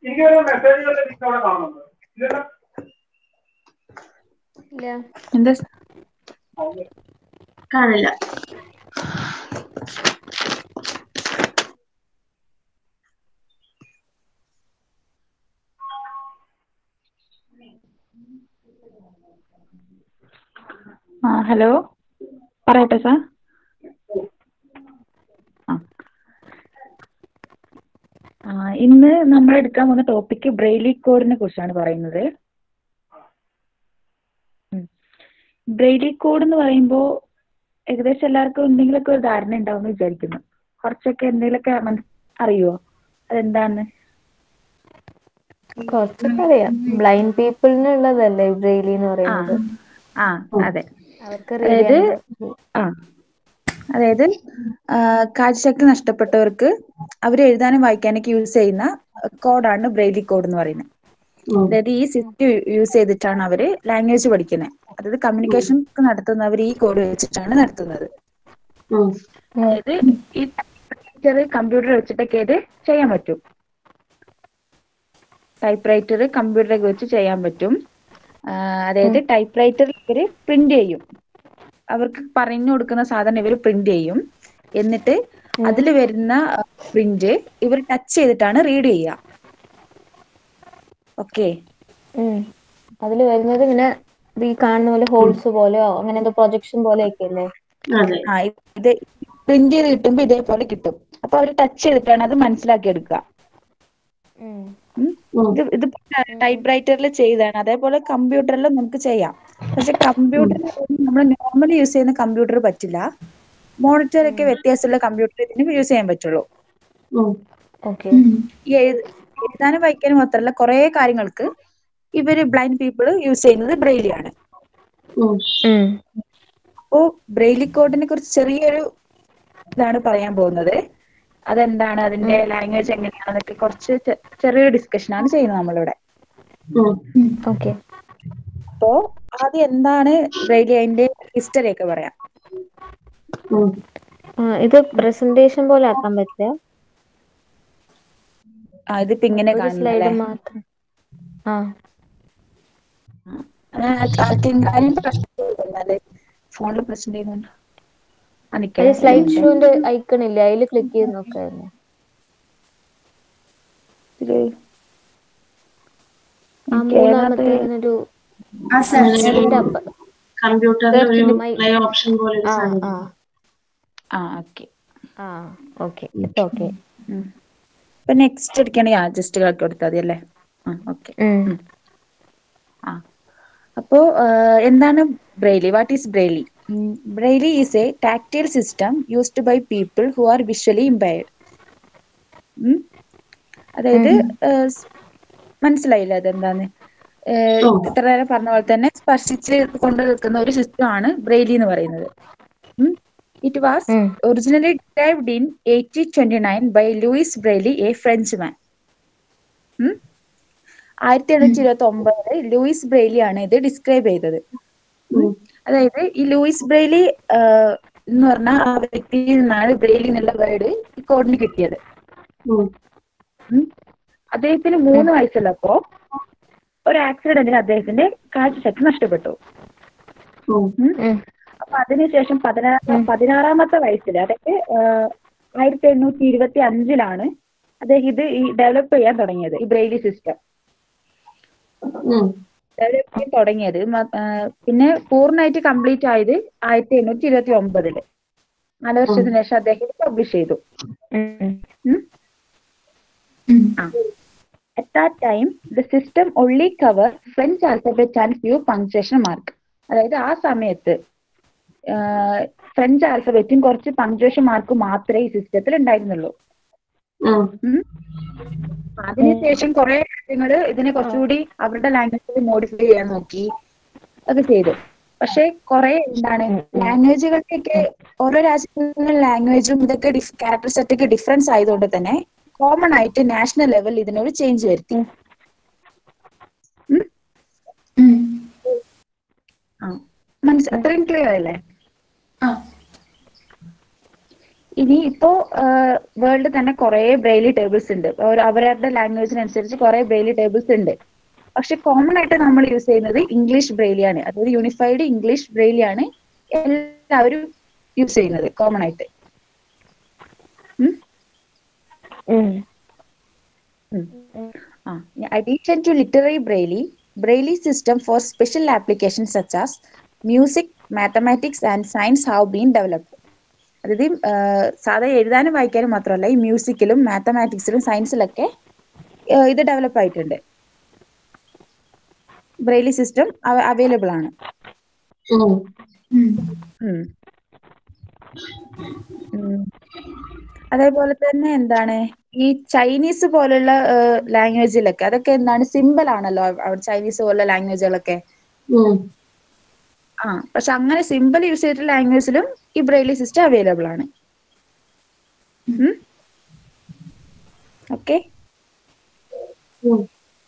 എനിക്ക് ഒരു മെസ്സേജുകളുടെ ലിസ്റ്റ് അവിടെ കാണുന്നുണ്ട് ഇതെല്ലാം ഇല്ല എന്താ കാണില്ല ആ ഹലോ പറയട്ടെ സാർ ആ ആ, ഇന്ന് നമ്മൾ എടുക്കാൻ പോകുന്ന ടോപ്പിക്ക് ബ്രെയിലി കോഡിനെ കുറിച്ചാണ് പറയുന്നത് ഉം. ബ്രെയിലി കോഡ് എന്ന് പറയുമ്പോൾ ഏകദേശം എല്ലാവർക്കും എന്തെങ്കിലുമൊക്കെ ഒരു ധാരണ ഉണ്ടാവും എന്ന് വിചാരിക്കുന്നു കുറച്ചൊക്കെ എന്തെങ്കിലുമൊക്കെ മന അറിയുമോ അതെന്താന്ന് കുറച്ചൊക്കെ അറിയാം ബ്ലൈൻഡ് പീപ്പിളിനുള്ളതല്ലേ ബ്രെയിലി എന്ന് ആ പറയുന്നത് ആ അതെ അവർക്ക് അതായത് read ആ അതായത് ആ, കാഴ്ചശക്തി നഷ്ടപ്പെട്ടവർക്ക് അവർ എഴുതാനും വായിക്കാനൊക്കെ യൂസ് ചെയ്യുന്ന കോഡാണ് ബ്രെയിലി കോഡ് എന്ന് പറയുന്നത് ഉം. അതായത് ഈ സിസ്റ്റം യൂസ് ചെയ്തിട്ടാണ് അവര് ലാംഗ്വേജ് പഠിക്കുന്നത് അതായത് കമ്മ്യൂണിക്കേഷൻ നടത്തുന്നവർ ഈ കോഡ് വെച്ചിട്ടാണ് നടത്തുന്നത് ഉം. അതായത് ഈ ടൈപ്പ് കമ്പ്യൂട്ടർ വെച്ചിട്ടൊക്കെ ഇത് ചെയ്യാൻ പറ്റും ടൈപ്പ് റൈറ്റർ കമ്പ്യൂട്ടറൊക്കെ വെച്ച് ചെയ്യാൻ പറ്റും ആ, അതായത് ടൈപ്പ് റൈറ്ററിൽ ഇവര് പ്രിന്റ് ചെയ്യും അവർക്ക് പറഞ്ഞു കൊടുക്കുന്ന സാധനം ഇവർ പ്രിന്റ് ചെയ്യും എന്നിട്ട് അതിൽ വരുന്ന പ്രിന്റ് ഇവർ ടച്ച് ചെയ്തിട്ടാണ് റീഡ് ചെയ്യുക ഓക്കെ ഉം. അതില് വരുന്നത് ഇങ്ങനെ ഈ കാണുന്ന പോലെ ഹോൾസ് പോലെയോ അങ്ങനെ എന്തോ പ്രൊജക്ഷൻ പോലെയൊക്കെ അല്ലേ അതെ ആ ഇത് പ്രിന്റ് ചെയ്ത് കിട്ടുമ്പോ ഇതേപോലെ കിട്ടും അപ്പൊ അവർ ടച്ച് ചെയ്തിട്ടാണ് അത് മനസ്സിലാക്കി എടുക്കുക ഉം. ഉം. ഉം. ഇത് ഇത് ടൈപ്പ് റൈറ്ററിൽ ചെയ്താണ് അതേപോലെ കമ്പ്യൂട്ടറിലും നമുക്ക് ചെയ്യാം പക്ഷെ കമ്പ്യൂട്ടറിൽ നമ്മൾ നോർമലി യൂസ് ചെയ്യുന്ന കമ്പ്യൂട്ടർ പറ്റില്ല മോണിറ്റർ ഒക്കെ വ്യത്യാസമുള്ള കമ്പ്യൂട്ടർ ഇതിന് യൂസ് ചെയ്യാൻ പറ്റുള്ളൂ ഉം. ഓക്കെ ഈ എഴുത- എഴുതാനും വായിക്കാനും മാത്രമല്ല കുറെ കാര്യങ്ങൾക്ക് ഇവര് ബ്ലൈൻഡ് പീപ്പിൾ യൂസ് ചെയ്യുന്നത് ബ്രെയിലിയാണ് ഉം. ഉം. അപ്പോ ബ്രെയിലി കോഡിനെ കുറിച്ച് ചെറിയൊരു ഇതാണ് പറയാൻ പോകുന്നത് അതെന്താണ് അതിന്റെ ലാംഗ്വേജ് എങ്ങനെയാണെന്നൊക്കെ കുറച്ച് ചെ- ചെറിയൊരു ഡിസ്കഷൻ ആണ് ചെയ്യുന്നത് നമ്മളിവിടെ ഉം. ഓക്കെ അപ്പോ ആദ്യം എന്താണ് ബ്രെയിലി അതിന്റെ ഹിസ്റ്ററി ഒക്കെ പറയാം ഉം. ആ, ഇത് പ്രസന്റേഷൻ പോലെ ആക്കാൻ പറ്റില്ല ആ, ഇതിപ്പോ ഇങ്ങനെ ഒരു കാണുന്നത് സ്ലൈഡ് അല്ലേ മാത്രം ആ ഫോണിൽ പ്രസന്റ് ചെയ്യുന്നുണ്ട് ആ, ഒരു നിക്കണേ. സ്ലൈഡ് ഷോന്റെ ഐക്കൺ ഇല്ലേ അതിൽ ക്ലിക്ക് ചെയ്ത് നോക്കായിരുന്നു ഇതില് ആ എനിക്ക് മൂന്നാമത്തെ ഏതാണ്ട് ഇങ്ങനൊരു ആ സെർച്ച് അതിന്റെ അപ്പ കമ്പ്യൂട്ടറിൽ ഒരു Search my- പ്ലേ ഓപ്ഷൻ പോലെ ഒരു ആ സാധനം ആ ആ ഓക്കെ ആ ഓക്കെ ഇപ്പൊ ഓക്കെ ഇപ്പൊ നെക്സ്റ്റ് അടിക്കുകയാണെങ്കിൽ ആ ജസ്റ്റ് കളക്കി കൊടുത്താൽ മതി അല്ലേ ആ ഓക്കെ ആ അപ്പോ എന്താണ് Braille what is Braille Braille is a tactile system used by people who are visually impaired അതായത് ഏഹ്, സ് മനസ്സിലായില്ല അതെന്താന്ന് ഏഹ്, ഓ. ഇത്ര നേരം പറഞ്ഞ പോലെ തന്നെ സ്പർശിച്ച് കൊണ്ട് നിൽക്കുന്ന ഒരു സിസ്റ്റം ആണ് ബ്രെയിലി എന്ന് പറയുന്നത് it was um. Originally derived in eighty twenty nine by Louis Braille a French man ആയിരത്തി എണ്ണൂറ്റി ഇരുപത്തി ഒമ്പതില് ലൂയിസ് ബ്രെയിലി ആണ് ഇത് ഡിസ്ക്രൈബ് ചെയ്തത് ഉം. അതായത് ഈ ലൂയിസ് ബ്രെയിലി ആഹ്, എന്ന് പറഞ്ഞ ആ വ്യക്തിയിൽ നിന്നാണ് ബ്രെയിലി എന്നുള്ള വേർഡ് ഈ കോഡിന് കിട്ടിയത് ഉം. ഉം. അദ്ദേഹത്തിന് മൂന്ന് വയസ്സുള്ളപ്പോ ഒരു ആക്സിഡന്റിൽ അദ്ദേഹത്തിന്റെ കാഴ്ചശക്തി നഷ്ടപ്പെട്ടു ഉം. ഉം. ഉം. അപ്പൊ അതിനുശേഷം പതിനാറ് പതിനാറാമത്തെ വയസ്സിൽ അതായത് ആഹ്, ആയിരത്തി എണ്ണൂറ്റി ഇരുപത്തി അഞ്ചിലാണ് അദ്ദേഹം ഇത് ഈ ഡെവലപ്പ് ചെയ്യാൻ തുടങ്ങിയത് ഈ ബ്രെയിലി സിസ്റ്റം ഉം. ഡെവലപ്പ് ചെയ്യാൻ തുടങ്ങിയത് മ- ആഹ്, പിന്നെ പൂർണ്ണമായിട്ട് കംപ്ലീറ്റ് ആയത് ആയിരത്തി എണ്ണൂറ്റി ഇരുപത്തി ഒമ്പതില് നാല് വർഷത്തിന് ശേഷം അദ്ദേഹം ഇത് പബ്ലിഷ് ചെയ്തു ഉം. ഉം. At that time, the system only cover French alphabet and few punctuation mark. അതായത് ആ സമയത്ത് ഫ്രഞ്ച് ആൽഫബറ്റും കുറച്ച് പങ്ക്ച്വേഷൻ മാർക്കും മാത്രമേ ഈ സിസ്റ്റത്തിൽ ഉണ്ടായിരുന്നുള്ളൂ ഉം. ഉം. അതിനുശേഷം കുറെ കാര്യങ്ങൾ ഇതിനെ കുറച്ചുകൂടി അവരുടെ ലാംഗ്വേജിൽ മോഡിഫൈ ചെയ്യാൻ നോക്കി ഒക്കെ ചെയ്തു പക്ഷെ കുറെ എന്താണ് ലാംഗ്വേജുകൾക്കൊക്കെ ഓരോ രാജ്യങ്ങളിലെ ലാംഗ്വേജും ഇതൊക്കെ ക്യാരക്ടർ സെറ്റ് ഒക്കെ ഡിഫറൻസ് ആയതുകൊണ്ട് തന്നെ കോമൺ ആയിട്ട് നാഷണൽ ലെവൽ ഇതിനൊരു ചേഞ്ച് വരുത്തി ഉം? ആ മനസ്സിൽ അത്രയും ക്ലിയർ അല്ലേ ഇനി ഇപ്പോ വേൾഡ് തന്നെ കുറെ ബ്രെയിലി ടേബിൾസ് ഉണ്ട് ഓരോ- അവരവരുടെ ലാംഗ്വേജിനനുസരിച്ച് കുറെ ബ്രെയിലി ടേബിൾസ് ഉണ്ട് പക്ഷെ കോമൺ ആയിട്ട് നമ്മൾ യൂസ് ചെയ്യുന്നത് ഇംഗ്ലീഷ് ബ്രെയിലിയാണ് അതായത് യൂണിഫൈഡ് ഇംഗ്ലീഷ് ബ്രെയിലിയാണ് എല്ലാവരും യൂസ് ചെയ്യുന്നത് കോമൺ ആയിട്ട് ഉം? ഉം. Ah, in addition to literary braille, braille system for special applications such as music, mathematics and science have been developed. അതായത് ഈ, ആ, സാധാ എഴുതാനും വായിക്കാനും മാത്രമല്ല ഈ മ്യൂസിക്കിലും മാത്തമാറ്റിക്സിലും സയൻസിലൊക്കെ ആ, ഇത് ഡെവലപ്പ് ആയിട്ടുണ്ട് ബ്രെയിലി സിസ്റ്റം അവൈലബിൾ ആണ് ഉം. ഉം. ഉം. അതേപോലെ തന്നെ എന്താണ് ഈ ചൈനീസ് പോലുള്ള ലാംഗ്വേജിലൊക്കെ അതൊക്കെ എന്താണ് സിമ്പിൾ ആണല്ലോ അവ- അവിടെ ചൈനീസ് പോലുള്ള ലാംഗ്വേജുകളൊക്കെ ഉം. ആ പക്ഷെ അങ്ങനെ സിമ്പിൾ യൂസ് ചെയ്തിട്ടുള്ള ലാംഗ്വേജിലും ഈ ബ്രെയിലി സിസ്റ്റം അവൈലബിൾ ആണ് ഓക്കെ ഉം.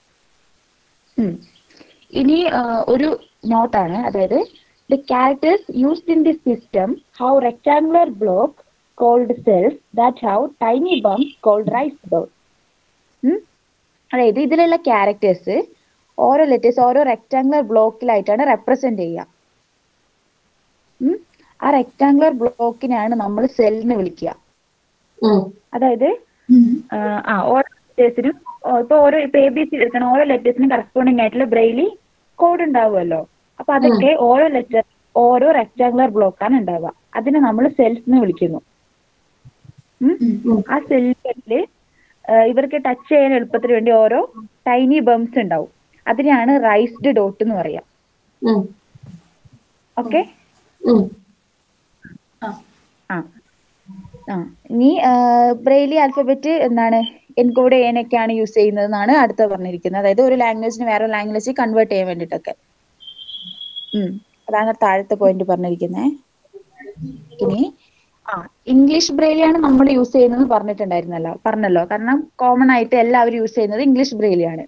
ഇനി ആ, ഒരു നോട്ടാണ് അതായത് the characters used in this system how rectangular block called cells that how tiny bumps called rise bowl അതായത് ഇതിലുള്ള ക്യാരക്ടേഴ്സ് ഓരോ ലെറ്റേഴ്സ് ഓരോ റെക്ടാങ്കുലർ ബ്ലോക്കിലായിട്ടാണ് റെപ്രസെന്റ് ചെയ്യുക ഉം. ആ റെക്ടാങ്കുലർ ബ്ലോക്കിനെയാണ് നമ്മൾ സെൽ എന്ന് വിളിക്കുക ഉം. അതായത് ആ, ആ ഓരോ ലെറ്റേഴ്സിനും ഇപ്പൊ ഓരോ ഇപ്പൊ എ ബി സി എടുക്കണം ഓരോ ലെറ്റേഴ്സിനും കറസ്പോണ്ടിങ് ആയിട്ടുള്ള ബ്രെയിലി കോഡ് ഉണ്ടാവുമല്ലോ അപ്പൊ അതൊക്കെ ഓരോ ലെറ്റർ ഓരോ റെക്ടാങ്കുലർ ബ്ലോക്കാണ് ഉണ്ടാവുക അതിനെ നമ്മൾ സെൽസ് എന്ന് വിളിക്കുന്നു ഉം. ഉം. ആ സെല്ലില് ഇവർക്ക് ടച്ച് ചെയ്യാൻ എളുപ്പത്തിന് വേണ്ടി ഓരോ ടൈനി ബംസ് ഉണ്ടാവും അതിനെയാണ് റൈസ്ഡ് ഡോട്ട് എന്ന് പറയാം ഉം. ഓക്കെ ഉം. ആ ആ ഇനി ബ്രെയിലി ആൽഫബറ്റ് എന്താണ് എൻകോഡ് ചെയ്യാനൊക്കെയാണ് യൂസ് ചെയ്യുന്നത് എന്നാണ് അടുത്ത പറഞ്ഞിരിക്കുന്നത് അതായത് ഒരു ലാംഗ്വേജിന് വേറെ ലാംഗ്വേജ് കൺവേർട്ട് ചെയ്യാൻ വേണ്ടിയിട്ടൊക്കെ ഉം അതാണ് താഴത്തെ പോയിന്റ് പറഞ്ഞിരിക്കുന്നത് ഇനി ആ ഇംഗ്ലീഷ് ബ്രെയിലിയാണ് നമ്മൾ യൂസ് ചെയ്യുന്നത് പറഞ്ഞിട്ടുണ്ടായിരുന്നല്ലോ പറഞ്ഞല്ലോ കാരണം കോമൺ ആയിട്ട് എല്ലാവരും യൂസ് ചെയ്യുന്നത് ഇംഗ്ലീഷ് ബ്രെയിലിയാണ്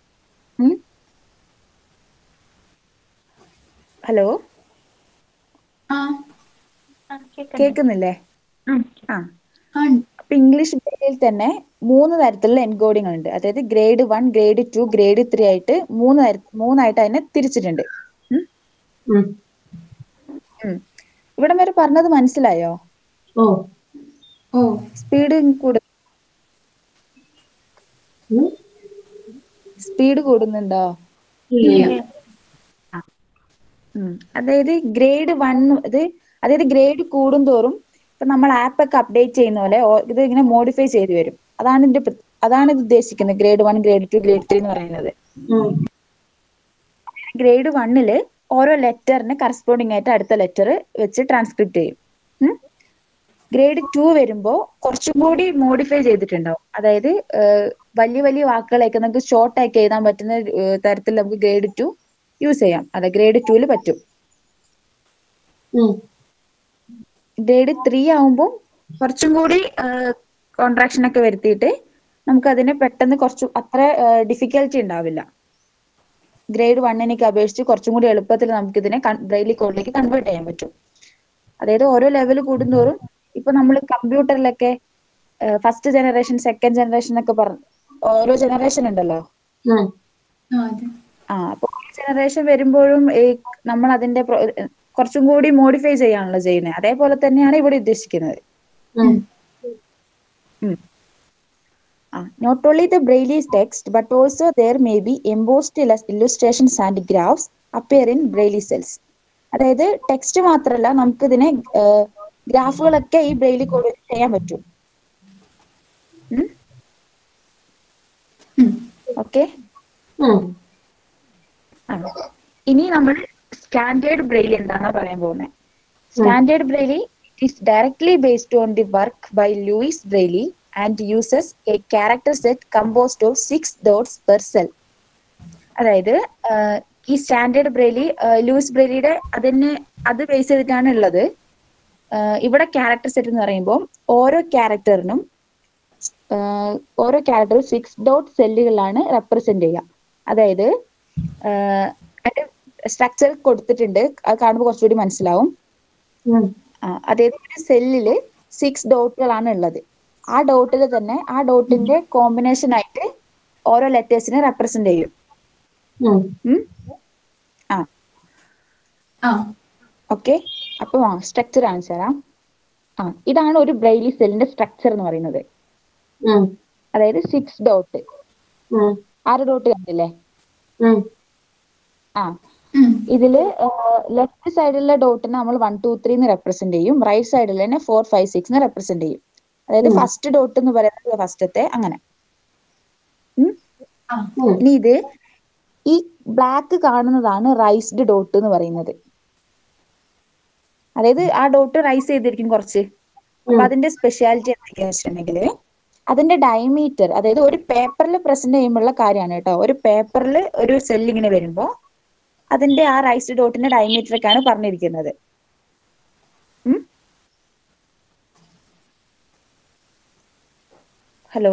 ഹലോ കേൾക്കുന്നില്ലേ ആ അപ്പൊ ഇംഗ്ലീഷ് ബ്രെയിലിൽ തന്നെ മൂന്ന് തരത്തിലുള്ള എൻകോഡിംഗ് ഉണ്ട് അതായത് grade one grade two grade three ആയിട്ട് മൂന്ന് തര മൂന്നായിട്ട് അതിനെ തിരിച്ചിട്ടുണ്ട് ഉം. ഉം. ഉം. ഇവിടം വരെ പറഞ്ഞത് മനസ്സിലായോ ഓ സ്പീഡ് കൂടു ഉം. സ്പീഡ് കൂടുന്നുണ്ടോ ഇല്ല ഉം. അതായത് ഗ്രേഡ് വൺ ഇത് അതായത് ഗ്രേഡ് കൂടുന്തോറും ഇപ്പൊ നമ്മൾ ആപ്പ് ഒക്കെ അപ്ഡേറ്റ് ചെയ്യുന്ന പോലെ ഓ- ഇത് ഇങ്ങനെ മോഡിഫൈ ചെയ്തു വരും അതാണ് ഇതിന്റെ പ്ര- അതാണ് ഇത് ഉദ്ദേശിക്കുന്നത് grade one grade two grade three എന്ന് പറയുന്നത് ഉം. ഗ്രേഡ് വണ്ണില് ഓരോ ലെറ്ററിന് കറസ്പോണ്ടിങ് ആയിട്ട് അടുത്ത ലെറ്റർ വെച്ച് ട്രാൻസ്ക്രിപ്റ്റ് ചെയ്യും ഗ്രേഡ് ടു വരുമ്പോ കുറച്ചും കൂടി മോഡിഫൈ ചെയ്തിട്ടുണ്ടാവും അതായത് ഏഹ്, വലിയ വലിയ വാക്കുകളൊക്കെ നമുക്ക് ഷോർട്ട് ആക്കി എഴുതാൻ പറ്റുന്ന ഏഹ്, തരത്തിൽ നമുക്ക് ഗ്രേഡ് ടു യൂസ് ചെയ്യാം അതെ ഗ്രേഡ് ടുവിൽ പറ്റും ഉം. ഗ്രേഡ് ത്രീ ആവുമ്പോൾ കുറച്ചും കൂടി കോൺട്രാക്ഷൻ ഒക്കെ വരുത്തിയിട്ട് നമുക്ക് അതിനെ പെട്ടെന്ന് കുറച്ച് അത്ര ഡിഫിക്കൽറ്റി ഉണ്ടാവില്ല ഗ്രേഡ് വണ്ണിനൊക്കെ അപേക്ഷിച്ച് കുറച്ചും കൂടി എളുപ്പത്തിൽ നമുക്ക് ഇതിനെ ബ്രെയിലി കോഡിലേക്ക് കൺവേർട്ട് ചെയ്യാൻ പറ്റും അതായത് ഓരോ ലെവൽ കൂടുന്തോറും ഇപ്പൊ നമ്മൾ കമ്പ്യൂട്ടറിലൊക്കെ ഫസ്റ്റ് ജനറേഷൻ സെക്കൻഡ് ജനറേഷൻ എന്നൊക്കെ പറഞ്ഞു ഓരോ ജനറേഷൻ ഉണ്ടല്ലോ ഉം. ആ അപ്പൊ ജനറേഷൻ വരുമ്പോഴും ഈ നമ്മൾ അതിന്റെ പ്രൊ- കുറച്ചും കൂടി മോഡിഫൈ ചെയ്യാണല്ലോ ചെയ്യുന്നത് അതേപോലെ തന്നെയാണ് ഇവിടെ ഉദ്ദേശിക്കുന്നത് ഉം. not only the Braille's text, but also there may be embossed illus- illustrations and graphs appear in Braille cells. അതായത് ടെക്സ്റ്റ് മാത്രമല്ല നമുക്ക് ഇതിനെ ഗ്രാഫുകളൊക്കെ ഈ ബ്രെയിലി കോഡ് ചെയ്യാൻ പറ്റും ഓക്കെ ഉം. ഇനി നമ്മൾ സ്റ്റാൻഡേർഡ് ബ്രെയിലി എന്താണെന്ന് പറയാൻ പോകുന്നത് standard Braille is directly based on the work by Louis Braille and uses a character set composed of six dots per cell അതായത് ആഹ്, ഈ സ്റ്റാൻഡേർഡ് ബ്രെയിലി ആഹ്, ലൂയിസ് ബ്രെയിലിയുടെ അതിന് അത് ബേസ് ചെയ്തിട്ടാണ് ഉള്ളത് ആഹ്, ഇവിടെ ക്യാരക്ടർ സെറ്റ് എന്ന് പറയുമ്പോൾ ഓരോ ക്യാരക്ടറിനും ഓരോ ക്യാരക്ടറും സിക്സ് ഡോട്ട് സെല്ലുകളാണ് റെപ്രസെന്റ് ചെയ്യുക അതായത് സ്ട്രക്ചർ കൊടുത്തിട്ടുണ്ട് അത് കാണുമ്പോൾ കുറച്ചുകൂടി മനസ്സിലാവും ഉം. ആ, അതായത് ഒരു സെല്ലില് സിക്സ് ഡോട്ടുകളാണ് ഉള്ളത് ആ ഡോട്ടിൽ തന്നെ ആ ഡോട്ടിന്റെ കോമ്പിനേഷൻ ആയിട്ട് ഓരോ ലെറ്റേഴ്സിനെ റെപ്രസെന്റ് ചെയ്യും ഉം. ഉം? ആ ആ ഓക്കെ അപ്പൊ സ്ട്രക്ചർ കാണിച്ചു തരാം ആ ഇതാണ് ഒരു ബ്രെയിലി സെല്ലിന്റെ സ്ട്രക്ചർ എന്ന് പറയുന്നത് ഉം. അതായത് സിക്സ് ഡോട്ട് ഉം. ആറ് ഡോട്ട് കണ്ടില്ലേ ഉം. ആ ഉം. ഇതില് ലെഫ്റ്റ് സൈഡിലെ ഡോട്ടിനെ നമ്മൾ വൺ ടു ത്രീ എന്ന് റെപ്രസെന്റ് ചെയ്യും റൈറ്റ് സൈഡിൽ തന്നെ ഫോർ ഫൈവ് സിക്സ് റെപ്രസെന്റ് ചെയ്യും അതായത് ഫസ്റ്റ് ഡോട്ട് എന്ന് പറയുന്നത് ഫസ്റ്റത്തെ അങ്ങനെ ഉം? ആ. ഉം. ഇനി ഇത് ഈ ബ്ലാക്ക് കാണുന്നതാണ് റൈസ്ഡ് ഡോട്ട് എന്ന് പറയുന്നത് അതായത് ആ ഡോട്ട് റൈസ് ചെയ്തിരിക്കും കുറച്ച് അപ്പൊ അതിന്റെ സ്പെഷ്യാലിറ്റി എന്തൊക്കെയാന്ന് വെച്ചിട്ടുണ്ടെങ്കിൽ അതിന്റെ ഡയമീറ്റർ അതായത് ഒരു പേപ്പറിൽ പ്രസന്റ് ചെയ്യുമ്പോഴുള്ള കാര്യമാണ് കേട്ടോ ഒരു പേപ്പറിൽ ഒരു സെൽ ഇങ്ങനെ വരുമ്പോ അതിന്റെ ആ റൈസ്ഡ് ഡോട്ടിന്റെ ഡയമീറ്റർ ഒക്കെയാണ് പറഞ്ഞിരിക്കുന്നത് ഹലോ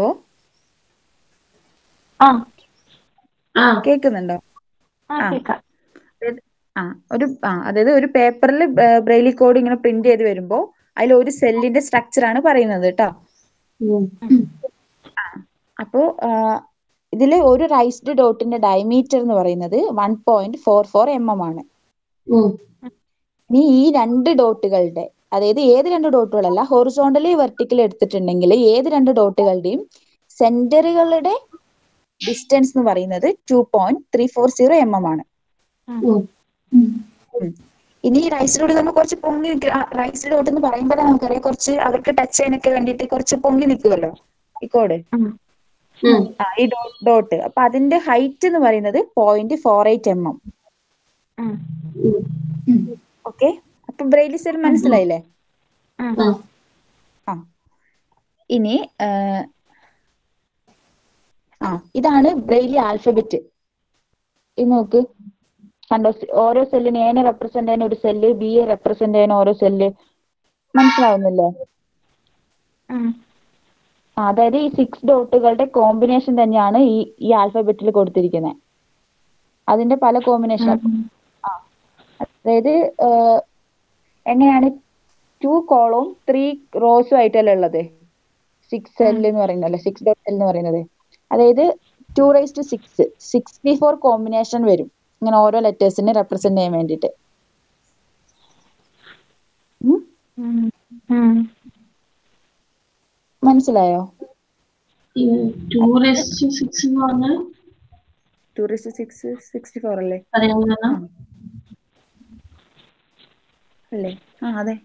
ആ ആ കേൾക്കുന്നുണ്ടോ ആ ആ. കേൾക്കാം അതായത് ആ ഒരു ആ അതായത് ഒരു പേപ്പറിൽ ബ്രെയിലി കോഡ് ഇങ്ങനെ പ്രിന്റ് ചെയ്ത് വരുമ്പോ അതിൽ ഒരു സെല്ലിന്റെ സ്ട്രക്ചർ ആണ് പറയുന്നത് കേട്ടോ ഉം. അപ്പോ ആ, ഇതില് ഒരു റൈസ്ഡ് ഡോട്ടിന്റെ ഡയമീറ്റർ എന്ന് പറയുന്നത് one point four four M M ആണ് ഉം. ഇനി ഈ രണ്ട് ഡോട്ടുകളുടെ അതായത് ഏത് രണ്ട് ഡോട്ടുകളല്ല ഹൊറിസോണ്ടലി വെർട്ടിക്കൽ എടുത്തിട്ടുണ്ടെങ്കിൽ ഏത് രണ്ട് ഡോട്ടുകളുടെയും സെന്ററുകളുടെ ഡിസ്റ്റൻസ് എന്ന് പറയുന്നത് two point three four zero M M ആണ് ഉം. ഉം. ഇനി റൈസ് ഡോട്ട് നമ്മൾ കുറച്ച് പൊങ്ങി റൈസ് ഡോട്ട് എന്ന് പറയുമ്പോൾ നമുക്കറിയാം കുറച്ച് അവർക്ക് ടച്ച് ചെയ്യാനൊക്കെ വേണ്ടിയിട്ട് കുറച്ച് പൊങ്ങി നിൽക്കുമല്ലോ ഈ കോഡ് ഉം. ആ ഈ ഡോട്ട് അപ്പൊ അതിന്റെ ഹൈറ്റ് എന്ന് പറയുന്നത് point four eight M M ഉം. ഓക്കെ അപ്പൊ ബ്രെയിലി സെൽ മനസ്സിലായില്ലേ ആ. ആ ഇനി ആ, ആ ഇതാണ് ബ്രെയിലി ആൽഫബറ്റ് ഇത് നോക്ക് കണ്ടോ ഓരോ സെല്ലിന് എനെ റെപ്രസെന്റ് ചെയ്യാൻ ഒരു സെല്ല് ബി എ റെപ്രസെന്റ് ചെയ്യാൻ ഓരോ സെല്ല് മനസ്സിലാവുന്നില്ലേ ആ, അതായത് ഈ സിക്സ് ഡോട്ടുകളുടെ കോമ്പിനേഷൻ തന്നെയാണ് ഈ ഈ ആൽഫബറ്റിൽ കൊടുത്തിരിക്കുന്നത് അതിന്റെ പല കോമ്പിനേഷൻ ആ അതായത് ഏഹ്, എങ്ങനെയാണ് ടു കോളവും ത്രീ റോസും ആയിട്ടല്ലേ ഉള്ളത് സിക്സ് സെൽ എന്ന് പറയുന്നത് സിക്സ് ഡോട്ട് സെൽ എന്ന് പറയുന്നത് അതായത് two rise two six sixty four combination വരും ഇങ്ങനെ ഓരോ ലെറ്റേഴ്സിനെ റെപ്രസെന്റ് ചെയ്യാൻ വേണ്ടിയിട്ട് ഉം? മനസ്സിലായോ ഈ ടൂറിസ്റ്റ് സിക്സ് എന്ന് പറഞ്ഞാൽ ടൂറിസ്റ്റ് സിക്സ് സിക്സ്റ്റി ഫോർ അല്ലേ അറിയാവുന്ന അല്ലേ ആ അതെ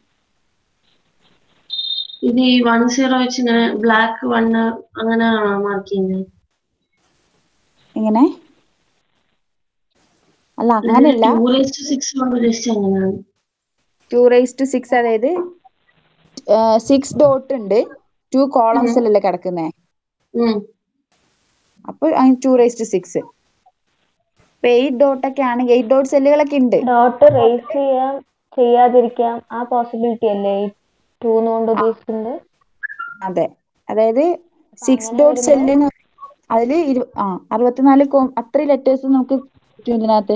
ഇത് ഈ വൺ സീറോ വെച്ച് ഇങ്ങനെ ബ്ലാക്ക് വണ്ണ് അങ്ങനെയാണോ മാർക്ക് ചെയ്യുന്നത് എങ്ങനെ അല്ല അങ്ങനെയല്ല ടൂറിസ്റ്റ് സിക്സ് കൊണ്ട് ഉദ്ദേശിച്ചത് അങ്ങനെയാണ് ടു റൈസ് ടു സിക്സ് അതായത് സിക്സ് ഡോട്ട് ഉണ്ട് ടു കോളംസിലല്ലേ കിടക്കുന്നേ ഉം. അപ്പൊ ടു റൈസ് ടു സിക്സ് ഇപ്പൊ എയ്റ്റ് ഡോട്ട് ഒക്കെ ആണെങ്കിൽ എയ്റ്റ് ഡോട്ട് സെല്ലുകളൊക്കെ ഉണ്ട് ഡോട്ട് റേസ് ചെയ്യാം ചെയ്യാതിരിക്കാം ആ പോസിബിലിറ്റി അല്ലേ ഈ ടൂ കൊണ്ട് ഉദ്ദേശിക്കുന്നത് അതെ അതായത് സിക്സ് അങ്ങനെ ഡോട്ട് വരുമ്പോ- സെല്ലിന് അതില് ഇരു ആ അറുപത്തിനാല് കോ- അത്രയും ലെറ്റേഴ്സ് നമുക്ക് പറ്റും ഇതിനകത്ത്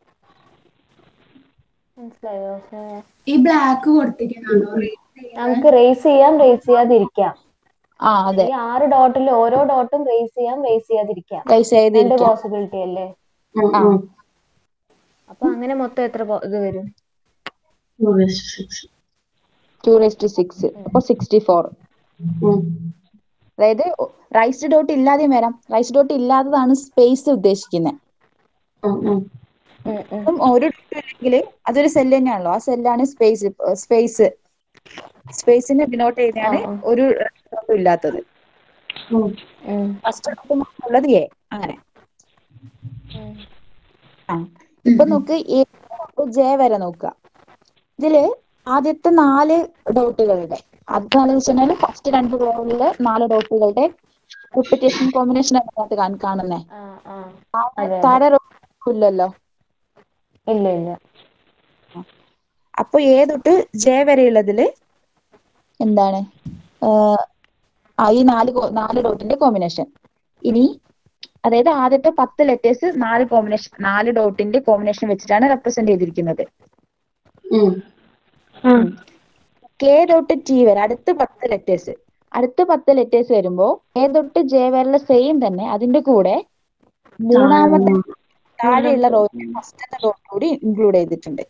മനസ്സിലായോ സോ, ഈ ബ്ലാക്ക് കൊടുത്തിരിക്കണോ നമുക്ക് റേസ് ചെയ്യാം റേസ് ചെയ്യാതിരിക്കാം ആ അതെ ഈ ആറ് ഡോട്ടിൽ ഓരോ ഡോട്ടും റേസ് ചെയ്യാം റേസ് ചെയ്യാതിരിക്കാം റൈസ് രണ്ട് ചെയ്തിരിക്കാം പോസിബിലിറ്റി അല്ലേ ഉം, ആ. ഉം. അപ്പൊ അങ്ങനെ മൊത്തം എത്ര po- ഇത് വരും ടൂറിസ്റ്റ് six two rise two six അപ്പൊ സിക്സ്റ്റി ഫോർ ഉം. അതായത് റൈസ് ഡോട്ട് ഇല്ലാതെയും വരാം റൈസ് ഡോട്ട് ഇല്ലാത്തതാണ് സ്പേസ് ഉദ്ദേശിക്കുന്നത് ഉം, ഉം. ഉം, ഉം. അപ്പം ഒരു ഡോട്ട് ഇല്ലെങ്കിൽ അതൊരു സെല്ല് തന്നെയാണല്ലോ ആ സെല്ലാണ് സ്പേസ് സ്പേസ് സ്പേസിനെ ഡിനോട്ട് ചെയ്താണ് ആ, ആ. ഒരു ഡോട്ടും ഇല്ലാത്തത് ഉം. ഉം, ഫസ്റ്റ് ഡോട്ട് ഉള്ളത് എ അങ്ങനെ ഉം. ആ ഇപ്പൊ നോക്ക് എ ജെ വരെ നോക്കുക ഇതില് ആദ്യത്തെ നാല് ഡോട്ടുകളുടെ ആദ്യത്തെ നാല് വെച്ചാൽ ഫസ്റ്റ് രണ്ട് റോയിലെ നാല് ഡോട്ടുകളുടെ റിപ്പിറ്റേഷൻ കോമ്പിനേഷൻ അതിനകത്ത് കാണുന്നേ ആ ആ അതെ. താഴെ row ഇല്ലല്ലോ ഇല്ല ഇല്ല അപ്പൊ എ തൊട്ട് ജെ വരെയുള്ളതില് എന്താണ് ആഹ് ആ ഈ നാല് കോ- നാല് ഡോട്ടിന്റെ കോമ്പിനേഷൻ ഇനി അതായത് ആദ്യത്തെ പത്ത് ലെറ്റേഴ്സ് നാല് കോമ്പിനേഷൻ നാല് ഡോട്ടിന്റെ കോമ്പിനേഷൻ വെച്ചിട്ടാണ് റെപ്രസെന്റ് ചെയ്തിരിക്കുന്നത് ഉം. കെ തൊട്ട് ടി വരെ അടുത്ത പത്ത് ലെറ്റേഴ്സ് അടുത്ത പത്ത് ലെറ്റേഴ്സ് വരുമ്പോ എ തൊട്ട് ജെ വരെയുള്ള സെയിം തന്നെ അതിന്റെ കൂടെ മൂന്നാമത്തെ താഴെയുള്ള റോയിൽ ഫസ്റ്റത്തെ ഡോട്ട് കൂടി ഇൻക്ലൂഡ് ചെയ്തിട്ടുണ്ട്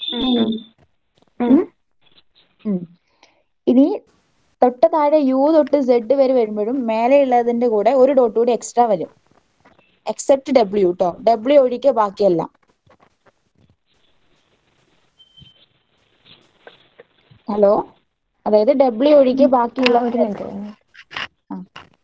ഉം. ഇനി തൊട്ട് താഴെ യു തൊട്ട് സെഡ് വരെ വരുമ്പോഴും മേലെയുള്ളതിന്റെ കൂടെ ഒരു ഡോട്ട് കൂടി എക്സ്ട്രാ വരും എക്സെപ്റ്റ് ഡബ്ല്യു കേട്ടോ ഡബ്ല്യു ഒഴികെ ബാക്കിയെല്ലാം ഹലോ അതായത് ഡബ്ല്യു ഒഴികെ ബാക്കിയുള്ള ഒരു മിനിറ്റ് ആ.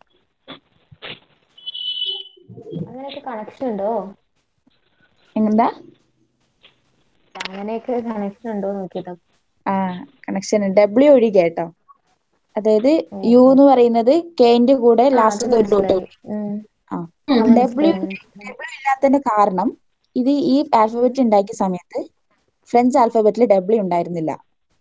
അങ്ങനെയൊക്കെ കണക്ഷൻ ഉണ്ടോ എന്താ അങ്ങനെയൊക്കെ കണക്ഷൻ ഉണ്ടോ നോക്കിട്ടോ ആ കണക്ഷൻ ഡബ്ല്യു ഒഴികെ കേട്ടോ അതായത് യു എന്ന് പറയുന്നത് കെന്റെ കൂടെ ലാസ്റ്റ് ഒരു ഡോട്ട് ആ ഡബ്ല്യു ഡബ്ല്യു ഇല്ലാത്തതിന്റെ കാരണം ഇത് ഈ ആൽഫബറ്റ് ഉണ്ടാക്കിയ സമയത്ത് ഫ്രഞ്ച് ആൽഫബറ്റിൽ ഡബ്ല്യു ഉണ്ടായിരുന്നില്ല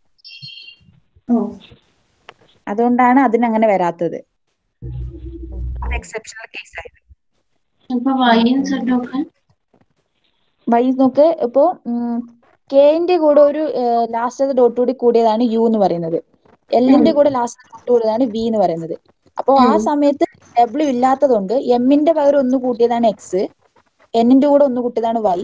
ഓ അതുകൊണ്ടാണ് അതിന് അങ്ങനെ വരാത്തത് അത് എക്സെപ്ഷണൽ കേസ് ആയത് ഇപ്പൊ വൈയും സെഡും ഒക്കെ വൈ നോക്ക് ഇപ്പോ കെന്റെ കൂടെ ഒരു ലാസ്റ്റ് ഡോട്ട് കൂടി കൂടിയതാണ് യു എന്ന് പറയുന്നത് എല്ലിന്റെ കൂടെ ലാസ്റ്റ് ഡോട്ട് കൂടിയതാണ് വി എന്ന് പറയുന്നത് അപ്പോ ആ സമയത്ത് ഡബ്ല്യു ഇല്ലാത്തതുകൊണ്ട് എമ്മിന്റെ പകരം ഒന്ന് കൂട്ടിയതാണ് എക്സ് എന്നിന്റെ കൂടെ ഒന്ന് കൂട്ടിയതാണ് വൈ